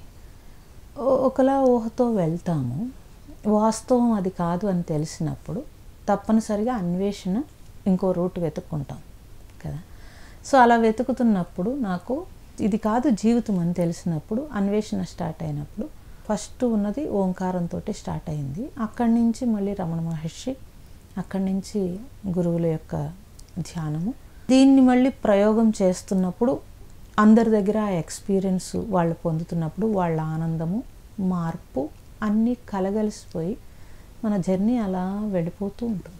ఓ- ఒకలా ఊహతో వెళ్తాము వాస్తవం అది కాదు అని తెలిసినప్పుడు తప్పనిసరిగా అన్వేషణ ఇంకో రూట్ వెతుక్కుంటాం కదా సో అలా వెతుకుతున్నప్పుడు నాకు ఇది కాదు జీవితం అని తెలిసినప్పుడు అన్వేషణ స్టార్ట్ అయినప్పుడు ఫస్ట్ ఉన్నది ఓంకారంతో స్టార్ట్ అయింది అక్కడి నుంచి మళ్ళీ రమణ మహర్షి అక్కడి నుంచి గురువుల యొక్క ధ్యానము దీన్ని మళ్ళీ ప్రయోగం చేస్తున్నప్పుడు అందరి దగ్గర ఆ ఎక్స్పీరియన్స్ వాళ్ళు పొందుతున్నప్పుడు వాళ్ళ ఆనందము మార్పు అన్నీ కలగలిసిపోయి మన జర్నీ అలా వెళ్ళిపోతూ ఉంటుంది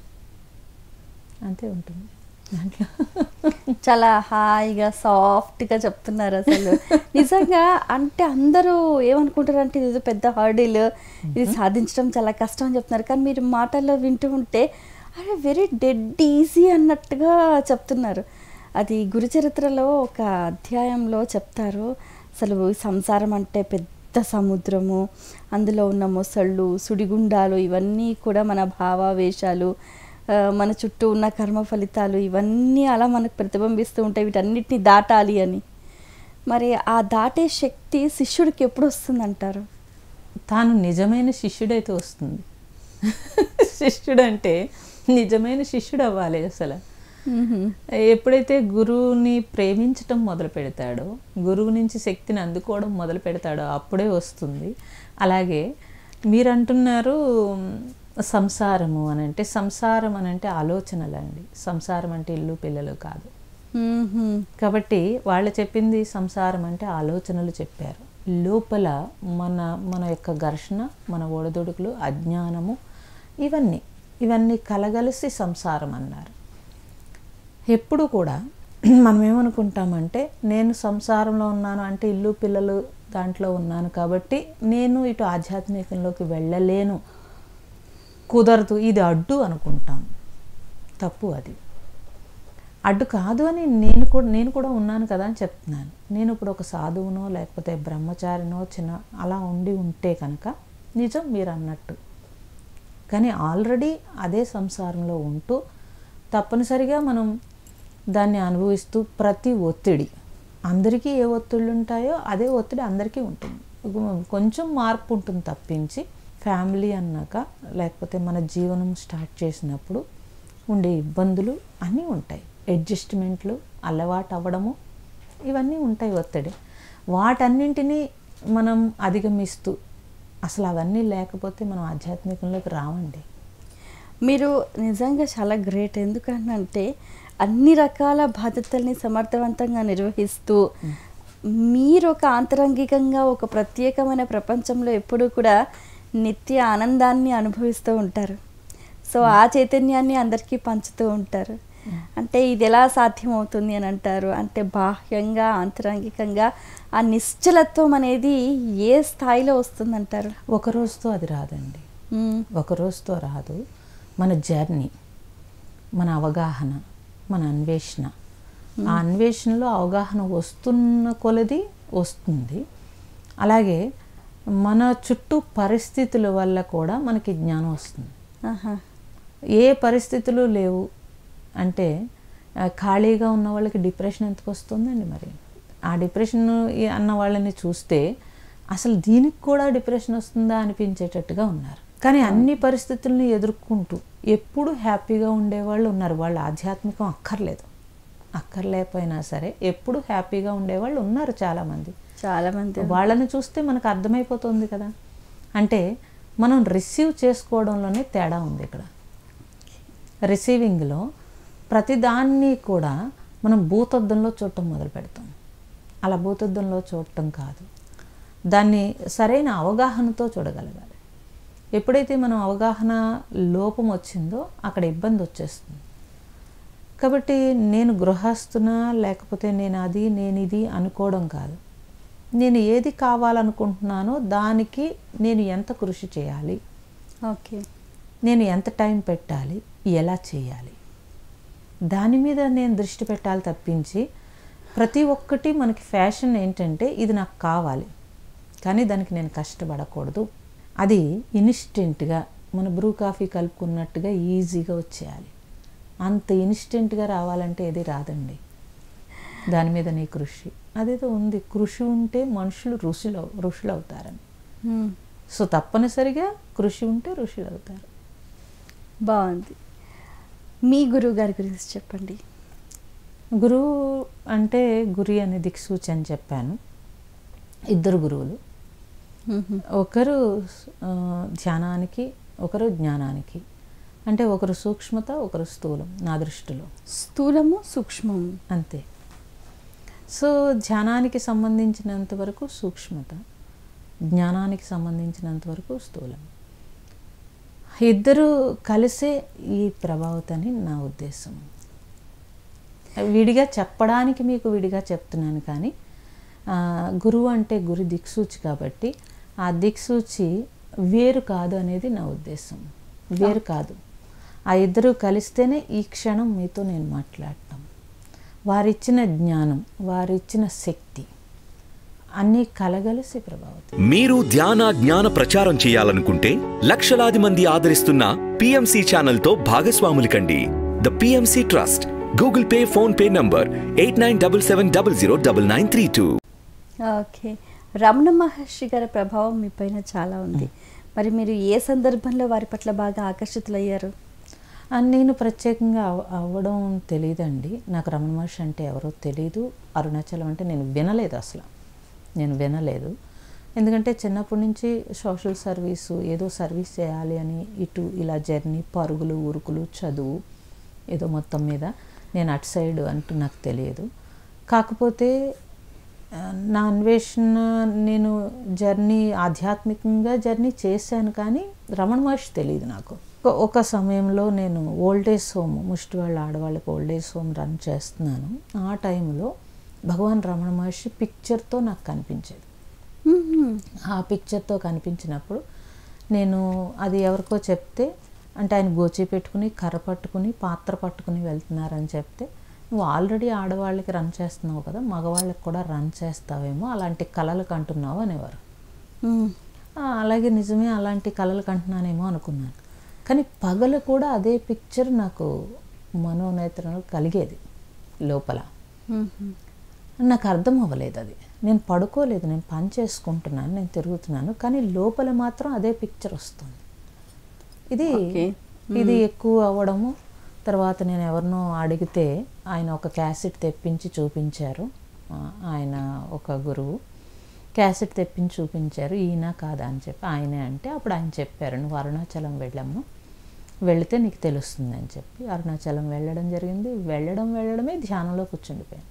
అంతే ఉంటుంది దాంట్లో చాలా హాయిగా సాఫ్ట్గా చెప్తున్నారు అసలు నిజంగా అంటే అందరూ ఏమనుకుంటారంటే ఇది ఏదో పెద్ద హర్డిల్ ఇది సాధించడం చాలా కష్టం అని చెప్తున్నారు కానీ మీరు మాటల్లో వింటూ ఉంటే అరే వెరీ డెడ్ ఈజీ అన్నట్టుగా చెప్తున్నారు అది గురుచరిత్రలో ఒక అధ్యాయంలో చెప్తారు అసలు ఈ సంసారం అంటే పెద్ద సముద్రము అందులో ఉన్న మొసళ్ళు సుడిగుండాలు ఇవన్నీ కూడా మన భావావేశాలు ఆ, మన చుట్టూ ఉన్న కర్మ ఫలితాలు ఇవన్నీ అలా మనకు ప్రతిబింబిస్తూ ఉంటాయి వీటన్నిటిని దాటాలి అని మరి ఆ దాటే శక్తి శిష్యుడికి ఎప్పుడు వస్తుందంటారు తాను నిజమైన శిష్యుడైతే వస్తుంది శిష్యుడు అంటే నిజమైన శిష్యుడు అవ్వాలి అసలు ఎప్పుడైతే గురువుని ప్రేమించటం మొదలు పెడతాడో గురువు నుంచి శక్తిని అందుకోవడం మొదలు పెడతాడో అప్పుడే వస్తుంది అలాగే మీరు అంటున్నారు మ్, సంసారము అని అంటే సంసారం అని అంటే ఆలోచనలండి సంసారం అంటే ఇల్లు పిల్లలు కాదు మ్మ్హ్మ్. కాబట్టి వాళ్ళు చెప్పింది సంసారం అంటే ఆలోచనలు చెప్పారు లోపల మన మన యొక్క ఘర్షణ మన ఒడదొడుకులు అజ్ఞానము ఇవన్నీ ఇవన్నీ కలగలిసి సంసారం అన్నారు ఎప్పుడు కూడా మనం ఏమనుకుంటామంటే నేను సంసారంలో ఉన్నాను అంటే ఇల్లు పిల్లలు దాంట్లో ఉన్నాను కాబట్టి నేను ఇటు ఆధ్యాత్మికంలోకి వెళ్ళలేను కుదరదు ఇది అడ్డు అనుకుంటాం తప్పు అది అడ్డు కాదు అని నేను కూడా నేను కూడా ఉన్నాను కదా అని చెప్తున్నాను నేను ఇప్పుడు ఒక సాధువునో లేకపోతే బ్రహ్మచారినో చిన్న అలా ఉండి ఉంటే కనుక నిజం మీరు అన్నట్టు కానీ ఆల్రెడీ అదే సంసారంలో ఉంటూ తప్పనిసరిగా మనం దాన్ని అనుభవిస్తూ ప్రతి ఒత్తిడి అందరికీ ఏ ఒత్తిళ్ళు ఉంటాయో అదే ఒత్తిడి అందరికీ ఉంటుంది కొంచెం మార్పు ఉంటుంది తప్పించి ఫ్యామిలీ అన్నాక లేకపోతే మన జీవనం స్టార్ట్ చేసినప్పుడు ఉండే ఇబ్బందులు అన్నీ ఉంటాయి అడ్జస్ట్మెంట్లు అలవాటు అవ్వడము ఇవన్నీ ఉంటాయి ఒత్తిడి వాటన్నింటినీ మనం అధిగమిస్తూ అసలు అవన్నీ లేకపోతే మనం ఆధ్యాత్మికంలోకి రావండి మీరు నిజంగా చాలా గ్రేట్ ఎందుకంటే అన్ని రకాల బాధ్యతల్ని సమర్థవంతంగా నిర్వహిస్తూ మీరు ఒక ఆంతరంగికంగా ఒక ప్రత్యేకమైన ప్రపంచంలో ఎప్పుడూ కూడా నిత్య ఆనందాన్ని అనుభవిస్తూ ఉంటారు సో ఆ చైతన్యాన్ని అందరికీ పంచుతూ ఉంటారు అంటే ఇది ఎలా సాధ్యమవుతుంది అని అంటారు అంటే బాహ్యంగా ఆంతరంగికంగా ఆ నిశ్చలత్వం అనేది ఏ స్థాయిలో వస్తుందంటారు ఒక రోజుతో అది రాదండి మ్మ్. ఒక రోజుతో రాదు మన జర్నీ మన అవగాహన మన అన్వేషణ ఆ అన్వేషణలో అవగాహన వస్తున్న కొలది వస్తుంది అలాగే మన చుట్టూ పరిస్థితుల వల్ల కూడా మనకి జ్ఞానం వస్తుంది ఆహా ఏ పరిస్థితులు లేవు అంటే ఆ, ఖాళీగా ఉన్న వాళ్ళకి డిప్రెషన్ ఎందుకు వస్తుందండి మరి ఆ డిప్రెషన్ ఈ అన్న వాళ్ళని చూస్తే అసలు దీనికి కూడా డిప్రెషన్ వస్తుందా అనిపించేటట్టుగా ఉన్నారు కానీ అన్ని పరిస్థితుల్ని ఎదుర్కొంటూ ఎప్పుడు హ్యాపీగా ఉండేవాళ్ళు ఉన్నారు వాళ్ళు ఆధ్యాత్మికం అక్కర్లేదు అక్కర్లేకపోయినా సరే ఎప్పుడు హ్యాపీగా ఉండేవాళ్ళు ఉన్నారు చాలామంది చాలా మంది వాళ్ళని చూస్తే మనకు అర్థమైపోతుంది కదా అంటే మనం రిసీవ్ చేసుకోవడంలోనే తేడా ఉంది ఇక్కడ రిసీవింగ్లో ప్రతిదాన్ని కూడా మనం భూతద్దంలో చూడటం మొదలు పెడతాం అలా భూతద్దంలో చూడటం కాదు దాన్ని సరైన అవగాహనతో చూడగలగాలి ఎప్పుడైతే మనం అవగాహన లోపం వచ్చిందో అక్కడ ఇబ్బంది వచ్చేస్తుంది కాబట్టి నేను గృహస్థునా లేకపోతే నేను అది నేను ఇది అనుకోవడం కాదు నేను ఏది కావాలనుకుంటున్నానో దానికి నేను ఎంత కృషి చేయాలి ఓకే నేను ఎంత టైం పెట్టాలి ఎలా చేయాలి దాని మీద నేను దృష్టి పెట్టాలి తప్పించి ప్రతి ఒక్కటి మనకి ఫ్యాషన్ ఏంటంటే ఇది నాకు కావాలి కానీ దానికి నేను కష్టపడకూడదు అది ఇన్స్టెంట్గా మన బ్రూ కాఫీ కలుపుకున్నట్టుగా ఈజీగా వచ్చేయాలి అంత ఇన్స్టెంట్గా రావాలంటే ఏది రాదండి దాని మీద నీ కృషి అదేదో ఉంది కృషి ఉంటే మనుషులు ఋషులు ఋషులు అవుతారని మ్మ్. సో తప్పనిసరిగా కృషి ఉంటే ఋషులు అవుతారు బాగుంది మీ గురువు గారి గురించి చెప్పండి గురువు అంటే గురి అనే దిక్సూచి అని చెప్పాను ఇద్దరు గురువులు మ్మ్. ఒకరు ఆ, ధ్యానానికి ఒకరు జ్ఞానానికి అంటే ఒకరు సూక్ష్మత ఒకరు స్థూలం నా దృష్టిలో స్థూలము సూక్ష్మము అంతే సో ధ్యానానికి సంబంధించినంత వరకు సూక్ష్మత జ్ఞానానికి సంబంధించినంత వరకు స్థూలం ఇద్దరు కలిసే ఈ ప్రభావతని నా ఉద్దేశం విడిగా చెప్పడానికి మీకు విడిగా చెప్తున్నాను కానీ ఆ, గురువు అంటే గురు దిక్సూచి కాబట్టి ఆ దిక్సూచి వేరు కాదు అనేది నా ఉద్దేశం వేరు కాదు ఆ ఇద్దరు కలిస్తేనే ఈ క్షణం మీతో నేను మాట్లాడటం వారిచ్చిన జ్ఞానం వారిచ్చిన శక్తి అన్నీ కలగలిసి ప్రభావితం మీరు ధ్యాన జ్ఞాన ప్రచారం చేయాలనుకుంటే లక్షలాది మంది ఆదరిస్తున్న పిఎంసి ఛానల్తో భాగస్వాములు కండి the PMC trust Google Pay PhonePe number eight nine double seven double zero double nine three two okay Ramana Maharshi గారి ప్రభావం మీ పైన చాలా ఉంది మరి మీరు ఏ సందర్భంలో వారి పట్ల బాగా ఆకర్షితులయ్యారు ఆ, నేను ప్రత్యేకంగా అవ- అవ్వడం తెలియదండి నాకు రమణ మహర్షి అంటే ఎవరో తెలీదు అరుణాచలం అంటే నేను వినలేదు అసలు నేను వినలేదు ఎందుకంటే చిన్నప్పటి నుంచి సోషల్ సర్వీసు ఏదో సర్వీస్ చేయాలి అని ఇటు ఇలా జర్నీ పరుగులు ఉరుకులు చదువు ఏదో మొత్తం మీద నేను అటు సైడ్ అంటూ నాకు తెలియదు కాకపోతే ఆ, నా అన్వేషణ నేను జర్నీ ఆధ్యాత్మికంగా జర్నీ చేశాను కానీ రమణ మహర్షి తెలియదు నాకు ఒక- ఒక సమయంలో నేను ఓల్డేజ్ హోమ్ ముష్టి వాళ్ళ ఆడవాళ్ళకి ఓల్డేజ్ హోమ్ రన్ చేస్తున్నాను ఆ టైంలో భగవాన్ రమణ మహర్షి పిక్చర్తో నాకు కనిపించేది ఆ పిక్చర్తో కనిపించినప్పుడు నేను అది ఎవరికో చెప్తే అంటే ఆయన గోచి పెట్టుకుని కర్ర పట్టుకుని పాత్ర పట్టుకుని వెళ్తున్నారని చెప్తే నువ్వు ఆల్రెడీ ఆడవాళ్ళకి రన్ చేస్తున్నావు కదా మగవాళ్ళకి కూడా రన్ చేస్తావేమో అలాంటి కళలు కంటున్నావు అనేవారు ఆ, అలాగే నిజమే అలాంటి కళలు కంటున్నానేమో అనుకున్నాను కానీ పగలు కూడా అదే పిక్చర్ నాకు మనోనేత్రంలో కలిగేది లోపల నాకు అర్థం అవ్వలేదు అది నేను పడుకోలేదు నేను పని చేసుకుంటున్నాను నేను తిరుగుతున్నాను కానీ లోపల మాత్రం అదే పిక్చర్ వస్తుంది ఇది Okay. ఇది ఎక్కువ అవ్వడము తర్వాత నేను ఎవరినో అడిగితే ఆయన ఒక క్యాసెట్ తెప్పించి చూపించారు ఆ, ఆయన ఒక గురువు క్యాసెట్ తెప్పించి చూపించారు ఈయన కాదా అని చెప్పి ఆయనే అంటే అప్పుడు ఆయన చెప్పారు నువ్వు అరుణాచలం వెళ్ళాము వెళితే నీకు తెలుస్తుంది అని చెప్పి అరుణాచలం వెళ్ళడం జరిగింది వెళ్ళడం వెళ్ళడమే ధ్యానంలో కూర్చుండిపోయాను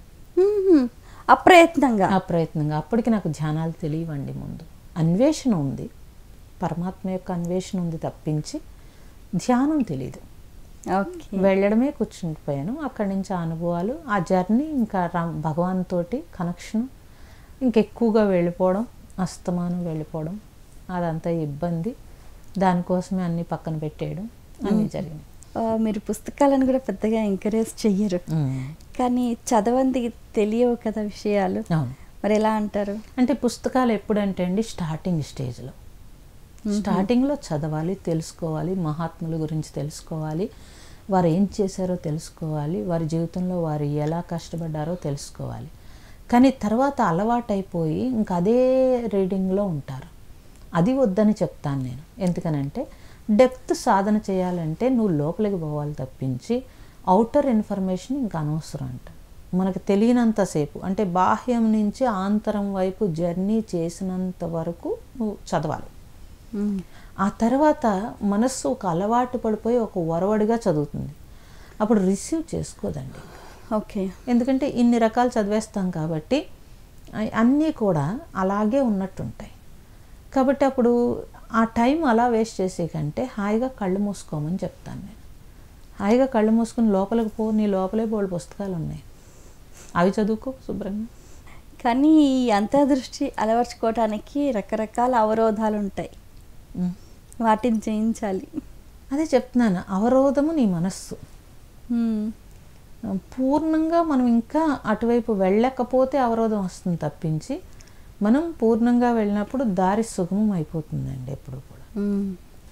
అప్రయత్నంగా ఆ ప్రయత్నంగా అప్పటికి నాకు ధ్యానాలు తెలియవండి ముందు అన్వేషణ ఉంది పరమాత్మ యొక్క అన్వేషణ ఉంది తప్పించి ధ్యానం తెలియదు ఓకే వెళ్ళడమే కూర్చుండిపోయాను అక్కడి నుంచి ఆ అనుభవాలు ఆ జర్నీ ఇంకా రా- భగవాన్ తోటి కనెక్షన్ ఇంకెక్కువగా వెళ్ళిపోవడం అస్తమానం వెళ్ళిపోవడం అదంతా ఇబ్బంది దానికోసమే అన్ని పక్కన పెట్టేయడం అన్నీ జరిగినాయి ఆ, మీరు పుస్తకాలను కూడా పెద్దగా ఎంకరేజ్ చెయ్యరు కానీ చదవంది తెలియవు కదా విషయాలు అవును మరి ఎలా అంటారు అంటే పుస్తకాలు ఎప్పుడంటే అండి స్టార్టింగ్ స్టేజ్లో స్టార్టింగ్లో చదవాలి తెలుసుకోవాలి మహాత్ముల గురించి తెలుసుకోవాలి వారు ఏం చేశారో తెలుసుకోవాలి వారి జీవితంలో వారు ఎలా కష్టపడ్డారో తెలుసుకోవాలి కానీ తర్వాత అలవాటైపోయి ఇంకా అదే రీడింగ్లో ఉంటారు అది వద్దని చెప్తాను నేను ఎందుకనంటే డెప్త్ సాధన చేయాలంటే నువ్వు లోపలికి పోవాలి తప్పించి అవుటర్ ఇన్ఫర్మేషన్ ఇంకా అనవసరం అంట మనకు తెలియనంతసేపు అంటే బాహ్యం నుంచి ఆంతరం వైపు జర్నీ చేసినంత వరకు నువ్వు చదవాలి మ్మ్. ఆ తర్వాత మనస్సు ఒక అలవాటు పడిపోయి ఒక ఒరవడిగా చదువుతుంది అప్పుడు రిసీవ్ చేసుకోదండి ఓకే ఎందుకంటే ఇన్ని రకాలు చదివేస్తాం కాబట్టి అ- అన్నీ కూడా అలాగే ఉన్నట్టుంటాయి కాబట్టి అప్పుడు ఆ టైం అలా వేస్ట్ చేసే కంటే హాయిగా కళ్ళు మూసుకోమని చెప్తాను నేను హాయిగా కళ్ళు మూసుకుని లోపలికి పో నీ లోపలే బోల్డ్ పుస్తకాలు ఉన్నాయి అవి చదువుకో శుభ్రంగా కానీ ఈ అంతర్దృష్టి అలవర్చుకోవటానికి రకరకాల అవరోధాలు ఉంటాయి ఉమ్. వాటిని జయించాలి అదే చెప్తున్నాను అవరోధము నీ మనస్సు మ్మ్. పూర్ణంగా మనం ఇంకా అటువైపు వెళ్ళకపోతే అవరోధం వస్తుంది తప్పించి మనం పూర్ణంగా వెళ్ళినప్పుడు దారి సుగమం అయిపోతుందండి ఎప్పుడు కూడా మ్మ్.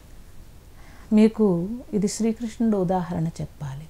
మీకు ఇది శ్రీకృష్ణుడు ఉదాహరణ చెప్పాలి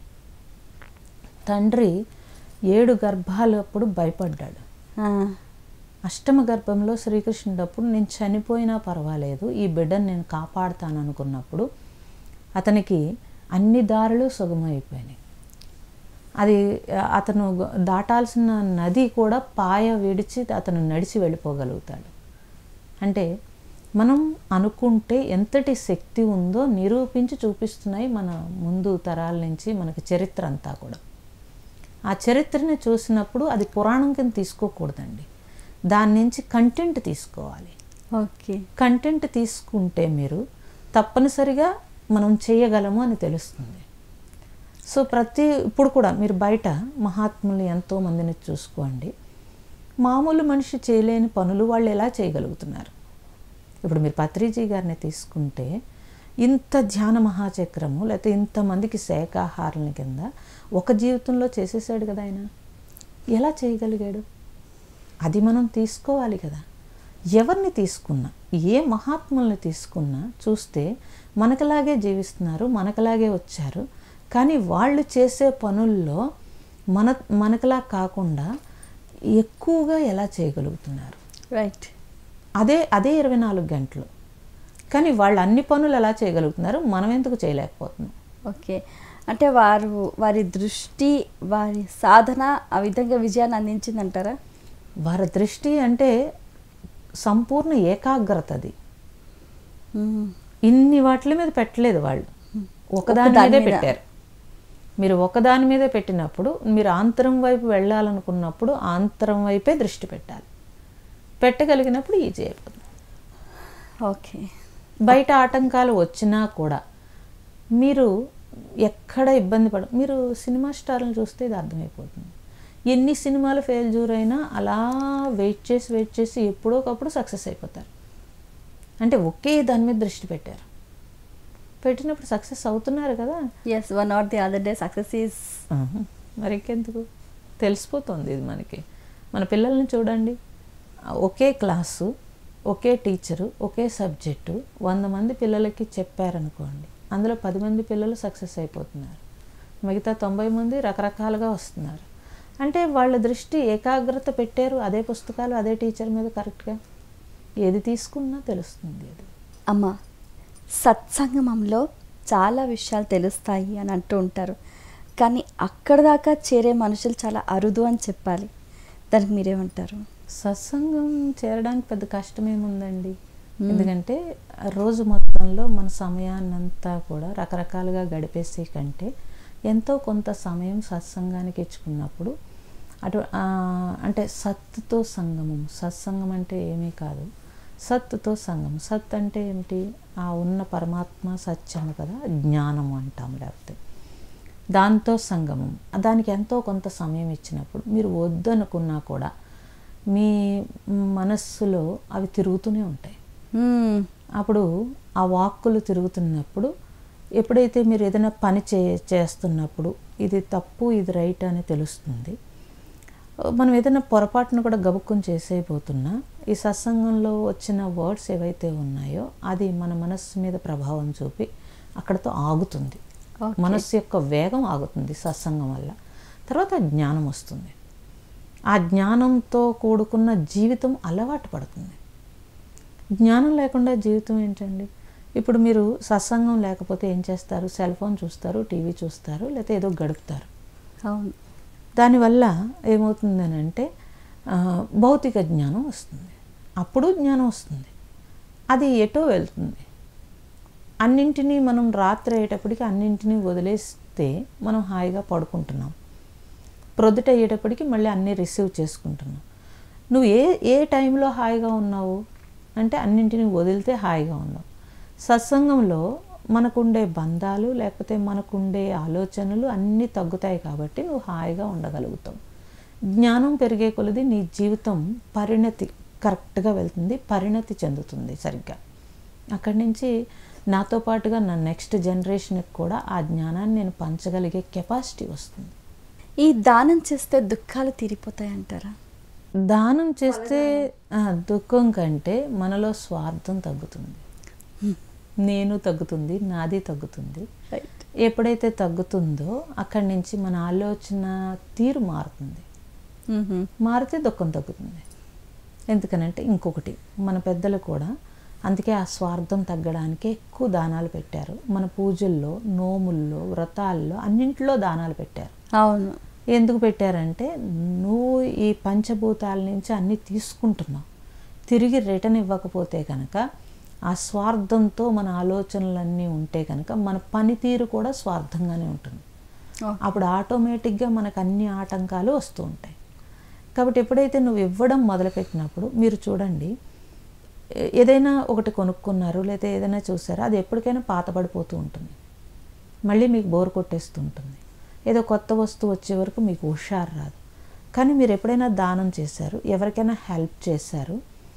తండ్రి ఏడు గర్భాలప్పుడు భయపడ్డాడు ఆ, అష్టమ గర్భంలో శ్రీకృష్ణుడు అప్పుడు నేను చనిపోయినా పర్వాలేదు ఈ బిడ్డను నేను కాపాడుతాను అనుకున్నప్పుడు అతనికి అన్ని దారులు సుగమైపోయినాయి అది ఆ, అతను గ- దాటాల్సిన నది కూడా పాయ విడిచి అతను నడిచి వెళ్ళిపోగలుగుతాడు అంటే మనం అనుకుంటే ఎంతటి శక్తి ఉందో నిరూపించి చూపిస్తున్నాయి మన ముందు తరాల నుంచి మనకి చరిత్ర అంతా కూడా ఆ చరిత్రని చూసినప్పుడు అది పురాణం కింద తీసుకోకూడదండి దాని నుంచి కంటెంట్ తీసుకోవాలి ఓకే కంటెంట్ తీసుకుంటే మీరు తప్పనిసరిగా మనం చేయగలము అని తెలుస్తుంది సో ప్రతి ఇప్పుడు కూడా మీరు బయట మహాత్ములు ఎంతో మందిని చూసుకోండి మామూలు మనిషి చేయలేని పనులు వాళ్ళు ఎలా చేయగలుగుతున్నారు ఇప్పుడు మీరు పత్రిజీ గారిని తీసుకుంటే ఇంత ధ్యాన మహాచక్రము లేకపోతే ఇంతమందికి శాఖాహారుల కింద ఒక జీవితంలో చేసేసాడు కదా ఆయన ఎలా చేయగలిగాడు అది మనం తీసుకోవాలి కదా ఎవరిని తీసుకున్నా ఏ మహాత్ముల్ని తీసుకున్నా చూస్తే మనకలాగే జీవిస్తున్నారు మనకలాగే వచ్చారు కానీ వాళ్ళు చేసే పనుల్లో మన మనకలా కాకుండా ఎక్కువగా ఎలా చేయగలుగుతున్నారు రైట్ అదే అదే ఇరవై నాలుగు గంటలు కానీ వాళ్ళు అన్ని పనులు ఎలా చేయగలుగుతున్నారు మనం ఎందుకు చేయలేకపోతున్నాం ఓకే అంటే వారు వారి దృష్టి వారి సాధన ఆ విధంగా విజయాన్ని అందించిందంటారా వారి దృష్టి అంటే సంపూర్ణ ఏకాగ్రత అది మ్మ్. ఇన్ని వాటి మీద పెట్టలేదు వాళ్ళు ఒకదాని ఒకదాని మీదే మీద. పెట్టారు మీరు ఒకదాని మీదే పెట్టినప్పుడు మీరు ఆంతరం వైపు వెళ్ళాలనుకున్నప్పుడు ఆంతరం వైపే దృష్టి పెట్టాలి పెట్టగలిగినప్పుడు ఈజీ అయిపోతుంది ఓకే బయట ఆటంకాలు వచ్చినా కూడా మీరు ఎక్కడ ఇబ్బంది పడ మీరు సినిమా స్టార్లను చూస్తే ఇది అర్థమైపోతుంది ఎన్ని సినిమాలు ఫెయిల్యూర్ అయినా అలా వెయిట్ చేసి వెయిట్ చేసి ఎప్పుడో ఒకప్పుడు సక్సెస్ అయిపోతారు అంటే ఒకే దాని మీద దృష్టి పెట్టారు పెట్టినప్పుడు సక్సెస్ అవుతున్నారు కదా yes one or the other day success is మరి ఇంకెందుకు తెలిసిపోతుంది ఇది మనకి మన పిల్లల్ని చూడండి ఒకే క్లాసు ఒకే టీచరు ఒకే సబ్జెక్టు వంద మంది పిల్లలకి చెప్పారనుకోండి అందులో పది మంది పిల్లలు సక్సెస్ అయిపోతున్నారు మిగతా తొంభై మంది రకరకాలుగా వస్తున్నారు అంటే వాళ్ళ దృష్టి ఏకాగ్రత పెట్టారు అదే పుస్తకాలు అదే టీచర్ మీద కరెక్ట్గా ఏది తీసుకున్నా తెలుస్తుంది అది అమ్మ సత్సంగమంలో చాలా విషయాలు తెలుస్తాయి అని అంటూ ఉంటారు కానీ అక్కడ దాకా చేరే మనుషులు చాలా అరుదు అని చెప్పాలి దానికి మీరేమంటారు సత్సంగం చేరడానికి పెద్ద కష్టమేముందండి ఎందుకంటే రోజు మొత్తంలో మన సమయాన్నంతా కూడా రకరకాలుగా గడిపేసే కంటే ఎంతో కొంత సమయం సత్సంగానికి ఇచ్చుకున్నప్పుడు అటు ఆ, అంటే సత్తుతో సంగమం సత్సంగం అంటే ఏమీ కాదు సత్తుతో సంగమం సత్ అంటే ఏమిటి ఆ ఉన్న పరమాత్మ సత్యము కదా జ్ఞానము అంటాం లేకపోతే దాంతో సంగమం దానికి ఎంతో కొంత సమయం ఇచ్చినప్పుడు మీరు వద్దనుకున్నా కూడా మీ మనస్సులో అవి తిరుగుతూనే ఉంటాయి మ్మ్. అప్పుడు ఆ వాక్కులు తిరుగుతున్నప్పుడు ఎప్పుడైతే మీరు ఏదైనా పని చే చేస్తున్నప్పుడు ఇది తప్పు ఇది రైట్ అని తెలుస్తుంది మనం ఏదైనా పొరపాటును కూడా గబుక్కుని చేసేయబోతున్నా ఈ సత్సంగంలో వచ్చిన వర్డ్స్ ఏవైతే ఉన్నాయో అది మన మనస్సు మీద ప్రభావం చూపి అక్కడతో ఆగుతుంది Okay. మనస్సు యొక్క వేగం ఆగుతుంది సత్సంగం వల్ల తర్వాత జ్ఞానం వస్తుంది ఆ జ్ఞానంతో కూడుకున్న జీవితం అలవాటు పడుతుంది జ్ఞానం లేకుండా జీవితం ఏంటండి ఇప్పుడు మీరు సత్సంగం లేకపోతే ఏం చేస్తారు సెల్ ఫోన్ చూస్తారు టీవీ చూస్తారు లేకపోతే ఏదో గడుపుతారు అవును దానివల్ల ఏమవుతుందని అంటే ఆ, భౌతిక జ్ఞానం వస్తుంది అప్పుడు జ్ఞానం వస్తుంది అది ఎటో వెళ్తుంది అన్నింటినీ మనం రాత్రి అయ్యేటప్పటికి అన్నింటినీ వదిలేస్తే మనం హాయిగా పడుకుంటున్నాం ప్రొద్దుట అయ్యేటప్పటికి మళ్ళీ అన్నీ రిసీవ్ చేసుకుంటున్నాం నువ్వు ఏ ఏ టైంలో హాయిగా ఉన్నావు అంటే అన్నింటినీ వదిలితే హాయిగా ఉన్నావు సత్సంగంలో మనకుండే బంధాలు లేకపోతే మనకుండే ఆలోచనలు అన్నీ తగ్గుతాయి కాబట్టి నువ్వు హాయిగా ఉండగలుగుతావు జ్ఞానం పెరిగే కొలది నీ జీవితం పరిణతి కరెక్ట్గా వెళ్తుంది పరిణతి చెందుతుంది సరిగ్గా అక్కడి నుంచి నాతో పాటుగా నా నెక్స్ట్ జనరేషన్కి కూడా ఆ జ్ఞానాన్ని నేను పంచగలిగే కెపాసిటీ వస్తుంది ఈ దానం చేస్తే దుఃఖాలు తీరిపోతాయి అంటారా దానం చేస్తే ఆ, దుఃఖం కంటే మనలో స్వార్థం తగ్గుతుంది నేను తగ్గుతుంది నాది తగ్గుతుంది రైట్ ఎప్పుడైతే తగ్గుతుందో అక్కడి నుంచి మన ఆలోచన తీరు మారుతుంది మారితే దుఃఖం తగ్గుతుంది ఎందుకనంటే ఇంకొకటి మన పెద్దలు కూడా అందుకే ఆ స్వార్థం తగ్గడానికి ఎక్కువ దానాలు పెట్టారు మన పూజల్లో నోముల్లో వ్రతాల్లో అన్నింటిలో దానాలు పెట్టారు అవును ఎందుకు పెట్టారంటే నువ్వు ఈ పంచభూతాల నుంచి అన్నీ తీసుకుంటున్నావు తిరిగి రిటర్న్ ఇవ్వకపోతే కనుక ఆ స్వార్థంతో మన ఆలోచనలన్నీ ఉంటే కనుక మన పనితీరు కూడా స్వార్థంగానే ఉంటుంది ఓకే. అప్పుడు ఆటోమేటిక్గా మనకు అన్ని ఆటంకాలు వస్తూ ఉంటాయి కాబట్టి ఎప్పుడైతే నువ్వు ఇవ్వడం మొదలుపెట్టినప్పుడు మీరు చూడండి ఏ- ఏదైనా ఒకటి కొనుక్కున్నారు లేదా ఏదైనా చూసారా అది ఎప్పటికైనా పాతబడిపోతూ ఉంటుంది మళ్ళీ మీకు బోర్ కొట్టేస్తూ ఉంటుంది ఏదో కొత్త వస్తువు వచ్చే వరకు మీకు హుషారు రాదు కానీ మీరు ఎప్పుడైనా దానం చేశారు ఎవరికైనా హెల్ప్ చేశారు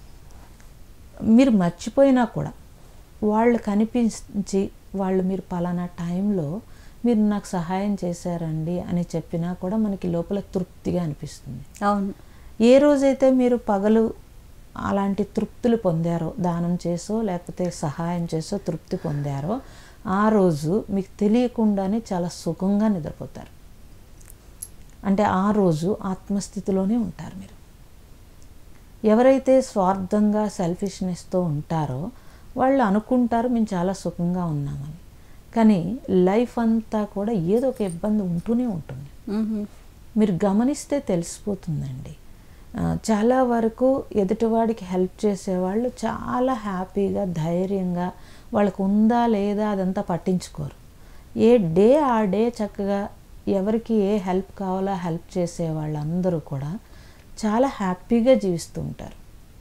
మీరు మర్చిపోయినా కూడా వాళ్ళు కనిపించి వాళ్ళు మీరు పలానా టైంలో మీరు నాకు సహాయం చేశారండి అని చెప్పినా కూడా మనకి లోపల తృప్తిగా అనిపిస్తుంది అవును ఏ రోజైతే మీరు పగలు అలాంటి తృప్తులు పొందారో దానం చేసో లేకపోతే సహాయం చేసో తృప్తి పొందారో ఆ రోజు మీకు తెలియకుండానే చాలా సుఖంగా నిద్రపోతారు అంటే ఆ రోజు ఆత్మస్థితిలోనే ఉంటారు మీరు ఎవరైతే స్వార్థంగా సెల్ఫిష్నెస్తో ఉంటారో వాళ్ళు అనుకుంటారు మేము చాలా సుఖంగా ఉన్నామని కానీ లైఫ్ అంతా కూడా ఏదో ఒక ఇబ్బంది ఉంటూనే ఉంటుంది మ్మ్. మీరు గమనిస్తే తెలిసిపోతుందండి ఆ, చాలా వరకు ఎదుటివాడికి హెల్ప్ చేసేవాళ్ళు చాలా హ్యాపీగా ధైర్యంగా వాళ్ళకు ఉందా లేదా అదంతా పట్టించుకోరు ఏ డే ఆ డే చక్కగా ఎవరికి ఏ హెల్ప్ కావాలో హెల్ప్ చేసే వాళ్ళందరూ కూడా చాలా హ్యాపీగా జీవిస్తూ ఉంటారు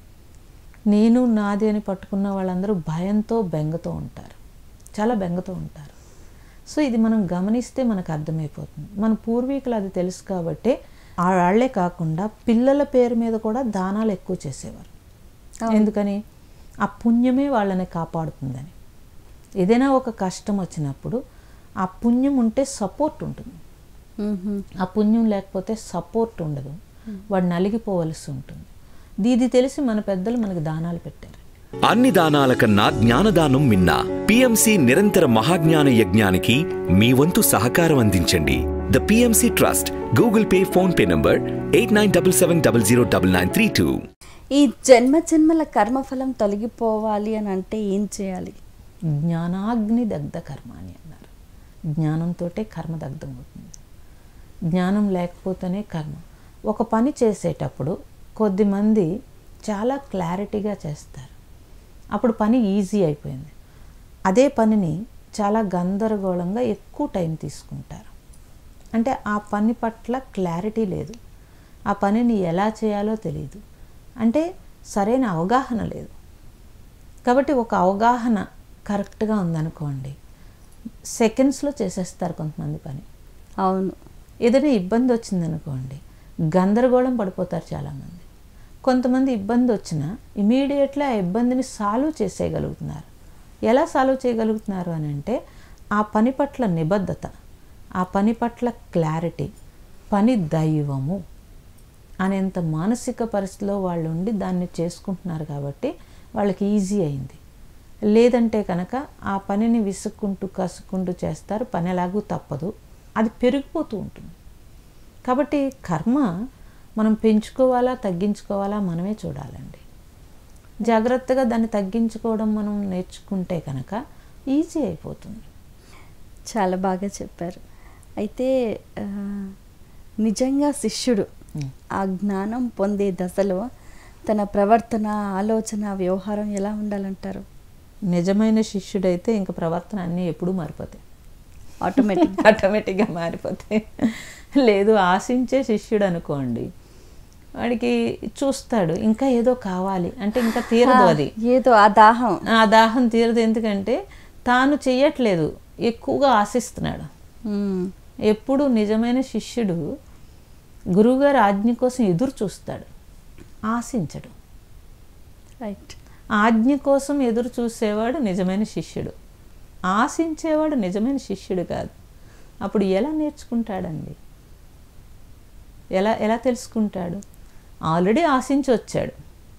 నేను నాది అని పట్టుకున్న వాళ్ళందరూ భయంతో బెంగతో ఉంటారు చాలా బెంగతో ఉంటారు సో ఇది మనం గమనిస్తే మనకు అర్థమైపోతుంది మన పూర్వీకులు అది తెలుసు కాబట్టి ఆ వాళ్ళే కాకుండా పిల్లల పేరు మీద కూడా దానాలు ఎక్కువ చేసేవారు ఎందుకని ఆ పుణ్యమే వాళ్ళని కాపాడుతుందని ఏదైనా ఒక కష్టం వచ్చినప్పుడు ఆ పుణ్యం ఉంటే సపోర్ట్ ఉంటుంది మ్మ్. ఆ పుణ్యం లేకపోతే సపోర్ట్ ఉండదు వాడు నలిగిపోవలసి ఉంటుంది ఇది తెలిసి మన పెద్దలు మనకి దానాలు పెట్టారు అన్ని దానాల కన్నా జ్ఞానదానం మిన్న పిఎంసి నిరంతర మహాజ్ఞాన యజ్ఞానికి మీ వంతు సహకారం అందించండి the PMC trust Google Pay PhonePe number eight nine double seven double zero double nine three two ఈ జన్మ జన్మల కర్మఫలం తొలగిపోవాలి అని అంటే ఏం చేయాలి జ్ఞానాగ్ని దగ్ధ కర్మ అని అన్నారు జ్ఞానంతో కర్మ దగ్ధం అవుతుంది జ్ఞానం లేకపోతేనే కర్మ ఒక పని చేసేటప్పుడు కొద్దిమంది చాలా క్లారిటీగా చేస్తారు అప్పుడు పని ఈజీ అయిపోయింది అదే పనిని చాలా గందరగోళంగా ఎక్కువ టైం తీసుకుంటారు అంటే ఆ పని పట్ల క్లారిటీ లేదు ఆ పనిని ఎలా చేయాలో తెలియదు అంటే సరైన అవగాహన లేదు కాబట్టి ఒక అవగాహన కరెక్ట్గా ఉందనుకోండి సెకండ్స్లో చేసేస్తారు కొంతమంది పని అవును ఏదైనా ఇబ్బంది వచ్చిందనుకోండి గందరగోళం పడిపోతారు చాలామంది కొంతమంది ఇబ్బంది వచ్చినా ఇమీడియట్లీ ఆ ఇబ్బందిని సాల్వ్ చేసేయగలుగుతున్నారు ఎలా సాల్వ్ చేయగలుగుతున్నారు అని అంటే ఆ పని పట్ల నిబద్ధత ఆ పని పట్ల క్లారిటీ పని దైవము అనేంత మానసిక పరిస్థితిలో వాళ్ళు ఉండి దాన్ని చేసుకుంటున్నారు కాబట్టి వాళ్ళకి ఈజీ అయింది లేదంటే కనుక ఆ పనిని విసుక్కుంటూ కసుక్కుంటూ చేస్తారు పని ఎలాగూ తప్పదు అది పెరిగిపోతూ ఉంటుంది కాబట్టి కర్మ మనం పెంచుకోవాలా తగ్గించుకోవాలా మనమే చూడాలండి జాగ్రత్తగా దాన్ని తగ్గించుకోవడం మనం నేర్చుకుంటే కనుక ఈజీ అయిపోతుంది చాలా బాగా చెప్పారు అయితే ఆ, నిజంగా శిష్యుడు ఆ జ్ఞానం పొందే దశలో తన ప్రవర్తన ఆలోచన వ్యవహారం ఎలా ఉండాలంటారు నిజమైన శిష్యుడైతే ఇంకా ప్రవర్తన అన్నీ ఎప్పుడూ మారిపోతాయి ఆటోమేటిక్ ఆటోమేటిక్గా మారిపోతాయి లేదు ఆశించే శిష్యుడు అనుకోండి వాడికి చూస్తాడు ఇంకా ఏదో కావాలి అంటే ఇంకా తీరదు అది ఏదో ఆ దాహం ఆ దాహం తీరదు ఎందుకంటే తాను చెయ్యట్లేదు ఎక్కువగా ఆశిస్తున్నాడు మ్మ్. ఎప్పుడు నిజమైన శిష్యుడు గురువుగారి ఆజ్ఞ కోసం ఎదురు చూస్తాడు ఆశించడు రైట్ ఆజ్ఞ కోసం ఎదురు చూసేవాడు నిజమైన శిష్యుడు ఆశించేవాడు నిజమైన శిష్యుడు కాదు అప్పుడు ఎలా నేర్చుకుంటాడండి ఎలా ఎలా తెలుసుకుంటాడు ఆల్రెడీ ఆశించి వచ్చాడు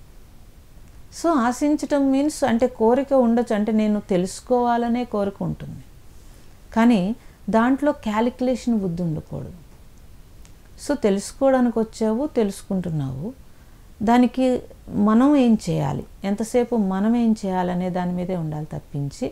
సో ఆశించటం మీన్స్ అంటే కోరిక ఉండొచ్చు అంటే నేను తెలుసుకోవాలనే కోరిక ఉంటుంది కానీ దాంట్లో క్యాలిక్యులేషన్ బుద్ధి ఉండకూడదు సో తెలుసుకోవడానికి వచ్చావు తెలుసుకుంటున్నావు దానికి మనం ఏం చేయాలి ఎంతసేపు మనం ఏం చేయాలనే దాని మీదే ఉండాలి తప్పించి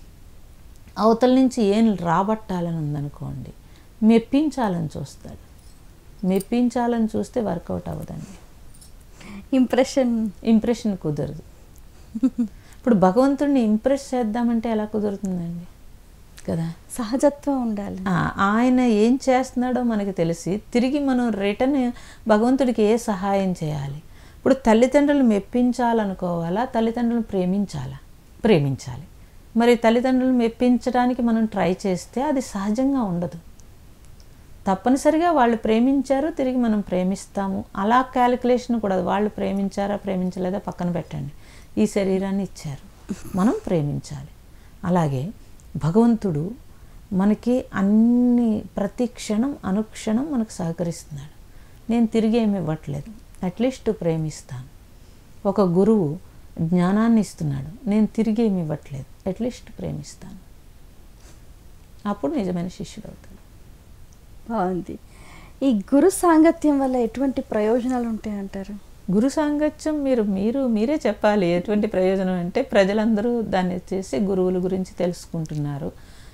అవతల నుంచి ఏం రాబట్టాలని ఉందనుకోండి మెప్పించాలని చూస్తాడు మెప్పించాలని చూస్తే వర్కౌట్ అవ్వదండి ఇంప్రెషన్ ఇంప్రెషన్ కుదరదు ఇప్పుడు భగవంతుడిని ఇంప్రెస్ చేద్దామంటే ఎలా కుదురుతుందండి కదా సహజత్వం ఉండాలి ఆ, ఆయన ఏం చేస్తున్నాడో మనకి తెలిసి తిరిగి మనం రిటర్న్ భగవంతుడికి ఏ సహాయం చేయాలి ఇప్పుడు తల్లిదండ్రులు మెప్పించాలనుకోవాలా తల్లిదండ్రులను ప్రేమించాలా ప్రేమించాలి మరి తల్లిదండ్రులు మెప్పించడానికి మనం ట్రై చేస్తే అది సహజంగా ఉండదు తప్పనిసరిగా వాళ్ళు ప్రేమించారు తిరిగి మనం ప్రేమిస్తాము అలా క్యాలిక్యులేషన్ కూడా వాళ్ళు ప్రేమించారా ప్రేమించలేదా పక్కన పెట్టండి ఈ శరీరాన్ని ఇచ్చారు మనం ప్రేమించాలి అలాగే భగవంతుడు మనకి అన్ని ప్రతి క్షణం అనుక్షణం మనకు సహకరిస్తున్నాడు నేను తిరిగి ఏమి ఇవ్వట్లేదు అట్లీస్ట్ ప్రేమిస్తాను ఒక గురువు జ్ఞానాన్ని ఇస్తున్నాడు నేను తిరిగి ఏమి ఇవ్వట్లేదు అట్లీస్ట్ ప్రేమిస్తాను అప్పుడు నిజమైన శిష్యుడు అవుతాడు బాగుంది ఈ గురు సాంగత్యం వల్ల ఎటువంటి ప్రయోజనాలు ఉంటాయంటారు గురు సాంగత్యం మీరు మీరు మీరే చెప్పాలి ఎటువంటి ప్రయోజనం అంటే ప్రజలందరూ దాన్ని చేసి గురువుల గురించి తెలుసుకుంటున్నారు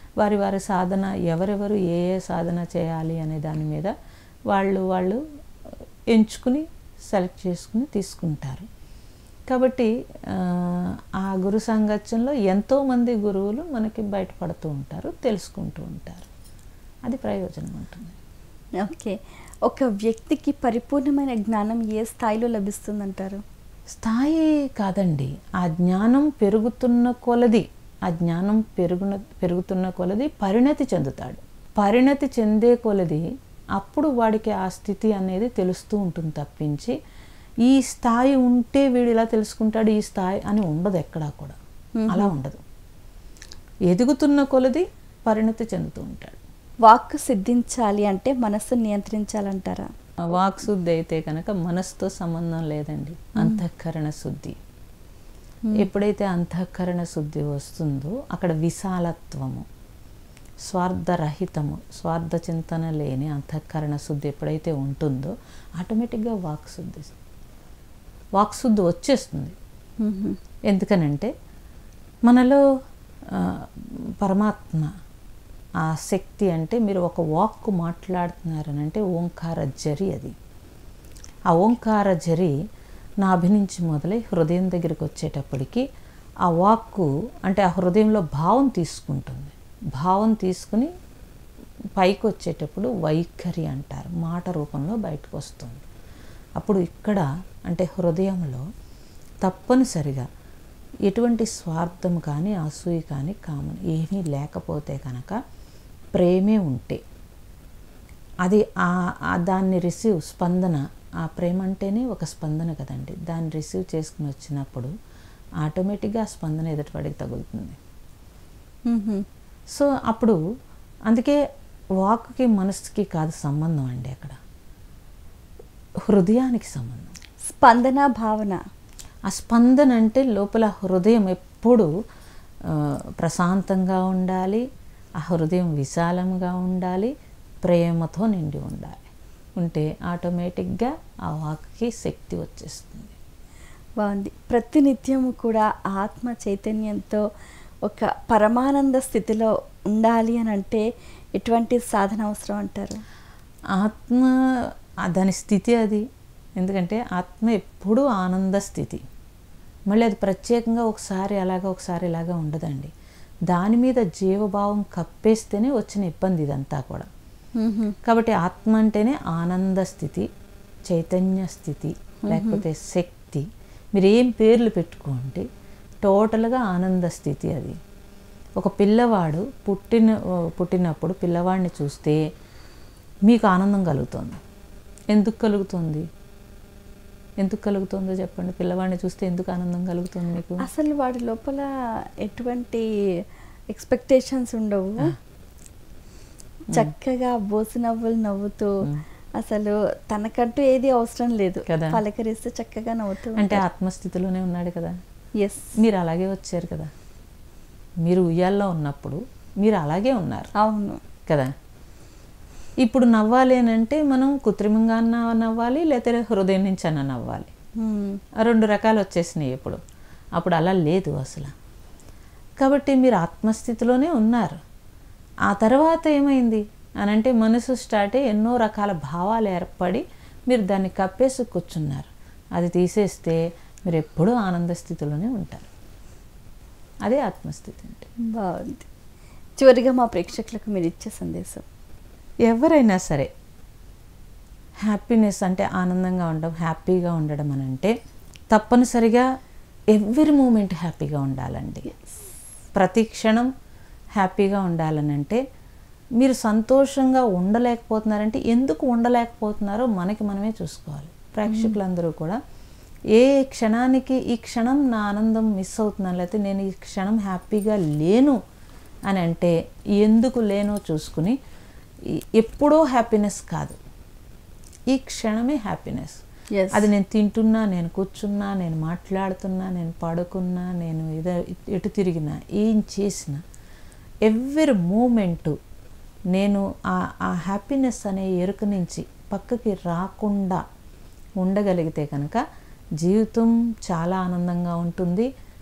వారి వారి సాధన ఎవరెవరు ఏ ఏ సాధన చేయాలి అనే దాని మీద వాళ్ళు వాళ్ళు ఎంచుకుని సెలెక్ట్ చేసుకుని తీసుకుంటారు కాబట్టి ఆ, ఆ గురు సాంగత్యంలో ఎంతోమంది గురువులు మనకి బయటపడుతూ ఉంటారు తెలుసుకుంటూ ఉంటారు అది ప్రయోజనం ఉంటుంది ఓకే ఒక వ్యక్తికి పరిపూర్ణమైన జ్ఞానం ఏ స్థాయిలో లభిస్తుందంటారు స్థాయి కాదండి ఆ జ్ఞానం పెరుగుతున్న కొలది ఆ జ్ఞానం పెరుగున పెరుగుతున్న కొలది పరిణతి చెందుతాడు పరిణతి చెందే కొలది అప్పుడు వాడికి ఆ స్థితి అనేది తెలుస్తూ ఉంటుంది తప్పించి ఈ స్థాయి ఉంటే వీడు ఇలా తెలుసుకుంటాడు ఈ స్థాయి అని ఉండదు ఎక్కడా కూడా అలా ఉండదు ఎదుగుతున్న కొలది పరిణతి చెందుతూ ఉంటాడు వాక్కు సిద్ధించాలి అంటే మనస్సు నియంత్రించాలంటారా ఆ వాక్ శుద్ధి అయితే కనుక మనసుతో సంబంధం లేదండి అంతఃకరణ శుద్ధి ఎప్పుడైతే అంతఃకరణ శుద్ధి వస్తుందో అక్కడ విశాలత్వము స్వార్థరహితము స్వార్థ చింతన లేని అంతఃకరణ శుద్ధి ఎప్పుడైతే ఉంటుందో ఆటోమేటిక్గా వాక్ శుద్ధి వాక్ శుద్ధి వచ్చేస్తుంది మ్మ్. ఎందుకనంటే మనలో ఆ, పరమాత్మ ఆ శక్తి అంటే మీరు ఒక వాక్కు మాట్లాడుతున్నారనంటే ఓంకార జరి అది ఆ ఓంకార జరి నాభి నుంచి మొదలై హృదయం దగ్గరికి వచ్చేటప్పటికి ఆ వాక్కు అంటే ఆ హృదయంలో భావం తీసుకుంటుంది భావం తీసుకుని పైకి వచ్చేటప్పుడు వైఖరి అంటారు మాట రూపంలో బయటకు వస్తుంది అప్పుడు ఇక్కడ అంటే హృదయంలో తప్పనిసరిగా ఎటువంటి స్వార్థం కానీ అసూయ కానీ కామన్ ఏమీ లేకపోతే కనుక ప్రేమే ఉంటే అది ఆ- ఆ దాన్ని రిసీవ్ స్పందన ఆ ప్రేమ అంటేనే ఒక స్పందన కదండి దాన్ని రిసీవ్ చేసుకుని వచ్చినప్పుడు ఆటోమేటిక్గా ఆ స్పందన ఎదుటివాడికి తగులుతుంది మ్మ్. సో అప్పుడు అందుకే వాక్కి మనసుకి కాదు సంబంధం అండి అక్కడ హృదయానికి సంబంధం స్పందన భావన ఆ స్పందన అంటే లోపల హృదయం ఎప్పుడు ఆ, ప్రశాంతంగా ఉండాలి ఆ హృదయం విశాలంగా ఉండాలి ప్రేమతో నిండి ఉండాలి ఉంటే ఆటోమేటిక్గా ఆ వాక్కి శక్తి వచ్చేస్తుంది బాగుంది ప్రతినిత్యము కూడా ఆత్మ చైతన్యంతో ఒక పరమానంద స్థితిలో ఉండాలి అని అంటే ఎటువంటి సాధన అవసరం అంటారు ఆత్మ ఆ దాని స్థితి అది ఎందుకంటే ఆత్మ ఎప్పుడూ ఆనంద స్థితి మళ్ళీ అది ప్రత్యేకంగా ఒకసారి అలాగా ఒకసారి ఇలాగా ఉండదండి దాని మీద జీవభావం కప్పేస్తేనే వచ్చిన ఇబ్బంది ఇదంతా కూడా మ్మ్. కాబట్టి ఆత్మ అంటేనే ఆనంద స్థితి చైతన్య స్థితి లేకపోతే శక్తి మీరు ఏం పేర్లు పెట్టుకోండి టోటల్గా ఆనంద స్థితి అది ఒక పిల్లవాడు పుట్టిన పుట్టినప్పుడు పిల్లవాడిని చూస్తే మీకు ఆనందం కలుగుతుంది ఎందుకు కలుగుతుంది ఎందుకు కలుగుతుందో చెప్పండి పిల్లవాడిని చూస్తే ఎందుకు ఆనందం కలుగుతుంది మీకు అసలు వాడి లోపల ఎటువంటి ఎక్స్పెక్టేషన్స్ ఉండవు చక్కగా బోసు నవ్వులు నవ్వుతూ అసలు తనకంటూ ఏది అవసరం లేదు కదా. పలకరిస్తే చక్కగా నవ్వుతూ అంటే ఆత్మస్థితిలోనే ఉన్నాడు కదా ఎస్ మీరు అలాగే వచ్చారు కదా మీరు ఉయ్యాల్లో ఉన్నప్పుడు మీరు అలాగే ఉన్నారు అవును కదా ఇప్పుడు నవ్వాలి అని అంటే మనం కృత్రిమంగా అన్నా నవ్వాలి లేకపోతే హృదయం నుంచి అన్న నవ్వాలి మ్మ్. ఆ రెండు రకాలు వచ్చేసినాయి ఇప్పుడు అప్పుడు అలా లేదు అసలు కాబట్టి మీరు ఆత్మస్థితిలోనే ఉన్నారు ఆ తర్వాత ఏమైంది అని అంటే మనసు స్టార్ట్ అయ్యి ఎన్నో రకాల భావాలు ఏర్పడి మీరు దాన్ని కప్పేసి కూర్చున్నారు అది తీసేస్తే మీరు ఎప్పుడూ ఆనంద స్థితిలోనే ఉంటారు అదే ఆత్మస్థితి అంటే బాగుంది చివరిగా మా ప్రేక్షకులకు మీరు ఇచ్చే సందేశం ఎవరైనా సరే హ్యాపీనెస్ అంటే ఆనందంగా ఉండడం హ్యాపీగా ఉండడం అని అంటే తప్పనిసరిగా ఎవ్రీ మూమెంట్ హ్యాపీగా ఉండాలండి ప్రతి క్షణం హ్యాపీగా ఉండాలనంటే మీరు సంతోషంగా ఉండలేకపోతున్నారంటే ఎందుకు ఉండలేకపోతున్నారో మనకి మనమే చూసుకోవాలి ప్రేక్షకులందరూ కూడా ఏ క్షణానికి ఈ క్షణం నా ఆనందం మిస్ అవుతున్నాను లేకపోతే నేను ఈ క్షణం హ్యాపీగా లేను అని అంటే ఎందుకు లేనో చూసుకుని ఈ- ఎప్పుడో హ్యాపీనెస్ కాదు ఈ క్షణమే హ్యాపీనెస్ Yes. అది నేను తింటున్నా నేను కూర్చున్నా నేను మాట్లాడుతున్నా నేను పడుకున్నా నేను ఇద ఎటు తిరిగినా ఏం చేసినా ఎవ్రీ మూమెంటు నేను ఆ ఆ హ్యాపీనెస్ అనే ఎరుక నుంచి పక్కకి రాకుండా ఉండగలిగితే కనుక జీవితం చాలా ఆనందంగా ఉంటుంది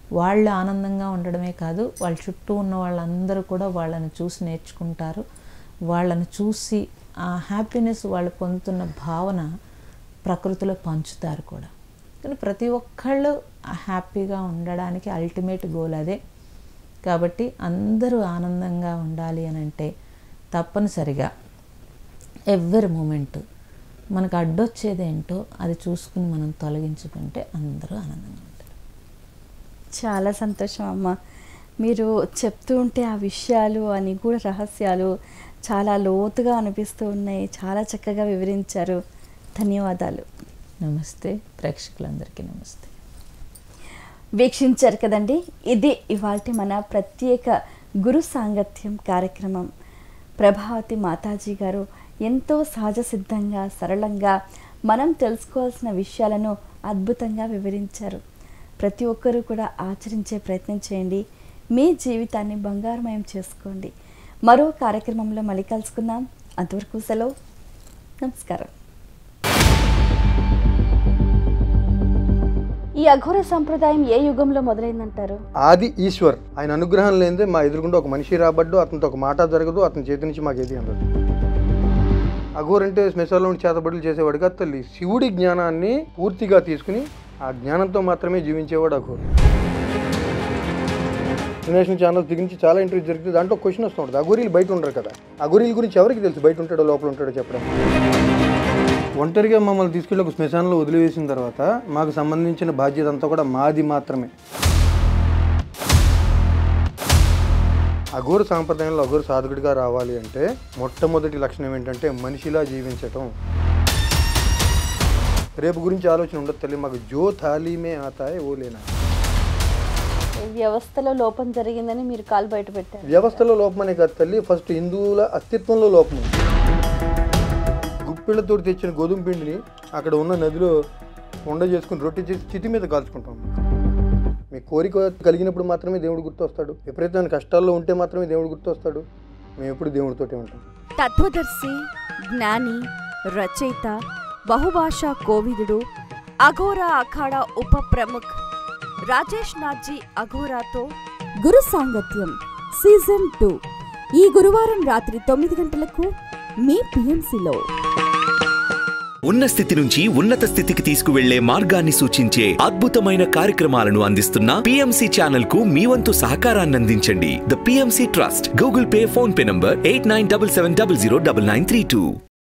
వాళ్ళు ఆనందంగా ఉండడమే కాదు వాళ్ళ చుట్టూ ఉన్న వాళ్ళందరూ కూడా వాళ్ళని చూసి నేర్చుకుంటారు వాళ్ళని చూసి ఆ హ్యాపీనెస్ వాళ్ళు పొందుతున్న భావన ప్రకృతిలో పంచుతారు కూడా కానీ ప్రతి ఒక్కళ్ళు హ్యాపీగా ఉండడానికి అల్టిమేట్ గోల్ అదే కాబట్టి అందరూ ఆనందంగా ఉండాలి అని అంటే తప్పనిసరిగా ఎవ్వరి మూమెంట్ మనకు అడ్డొచ్చేదేంటో అది చూసుకుని మనం తొలగించుకుంటే అందరూ ఆనందంగా ఉంటారు చాలా సంతోషం అమ్మ మీరు చెప్తూ ఉంటే ఆ విషయాలు ఆ నిగూఢ రహస్యాలు చాలా లోతుగా అనిపిస్తూ ఉన్నాయి చాలా చక్కగా వివరించారు ధన్యవాదాలు నమస్తే ప్రేక్షకులందరికీ నమస్తే వీక్షించారు కదండి ఇది ఇవాళ మన ప్రత్యేక గురు సాంగత్యం కార్యక్రమం ప్రభావతి మాతాజీ గారు ఎంతో సహజ సిద్ధంగా సరళంగా మనం తెలుసుకోవాల్సిన విషయాలను అద్భుతంగా వివరించారు ప్రతి ఒక్కరూ కూడా ఆచరించే ప్రయత్నం చేయండి మీ జీవితాన్ని బంగారమయం చేసుకోండి మరో కార్యక్రమంలో మళ్ళీ కలుసుకుందాం అంతవరకు సెలవు నమస్కారం ఈ అఘోర సంప్రదాయం ఏ యుగంలో మొదలైందంటారు ఆది ఈశ్వర్ ఆయన అనుగ్రహం లేనిదే మా ఎదురుగుండా ఒక మనిషి రాబడ్డు అతనితో ఒక మాట జరగదు అతని చేతి నుంచి మాకు ఏది అందదు అఘోర్ అంటే శ్మశానంలో ఉండి చేతబడులు చేసేవాడు కాదు తల్లి శివుడి జ్ఞానాన్ని పూర్తిగా తీసుకుని ఆ జ్ఞానంతో మాత్రమే జీవించేవాడు అఘోర్ ఇంటర్నేషనల్ ఛానల్స్ దగ్గర నుంచి చాలా ఇంటర్వ్యూ జరుగుతుంది దాంట్లో క్వశ్చన్ వస్తూ ఉంటుంది అఘోరీలు బయట ఉండరు కదా అఘోరీల గురించి ఎవరికి తెలుసు బయట ఉంటాడో లోపల ఉంటాడో చెప్పడం ఒంటరిగా మమ్మల్ని తీసుకెళ్ళి ఒక శ్మశానంలో వదిలివేసిన తర్వాత మాకు సంబంధించిన బాధ్యత అంతా కూడా మాది మాత్రమే అఘోర సాంప్రదాయంలో అఘోర సాధకుడిగా రావాలి అంటే మొట్టమొదటి లక్షణం ఏంటంటే మనిషిలా జీవించటం రేపు గురించి ఆలోచన ఉండదు తల్లి మాకు జో థాలీమే ఆతాయే ఓ లేనా వ్యవస్థలో లోపం జరిగిందని మీరు కాలు బయట పెట్టారు వ్యవస్థలో లోపమనే కాదు తల్లి ఫస్ట్ హిందువుల అస్తిత్వంలో లోపం ఉంది. గుప్పిళ్ళతో తెచ్చిన గోధుమ పిండిని అక్కడ ఉన్న నదిలో ఉండ చేసుకుని రొట్టె చేసి చితి మీద కాల్చుకుంటాం మీ కోరిక కలిగినప్పుడు మాత్రమే దేవుడు గుర్తొస్తాడు ఎప్పుడైతే కష్టాల్లో ఉంటే మాత్రమే దేవుడు గుర్తొస్తాడు మేము ఎప్పుడు దేవుడితోటే ఉంటాం తత్వదర్శి జ్ఞాని రచయిత బహుభాషా కోవిదుడు అఘోరా అఖాడా ఉప ప్రముఖ్ రాజేష్ నాథ్జీ అఘోరాతో గురు సాంగత్యం సీజన్ టూ ఈ గురువారం రాత్రి తొమ్మిది గంటలకు మీ పిఎంసిలో ఉన్న స్థితి నుంచి ఉన్నత స్థితికి తీసుకువెళ్లే మార్గాన్ని సూచించే అద్భుతమైన కార్యక్రమాలను అందిస్తున్న పిఎంసి ఛానల్ కు మీ వంతు సహకారాన్ని అందించండి the PMC trust Google Pay PhonePe number eight nine double seven double zero double nine three two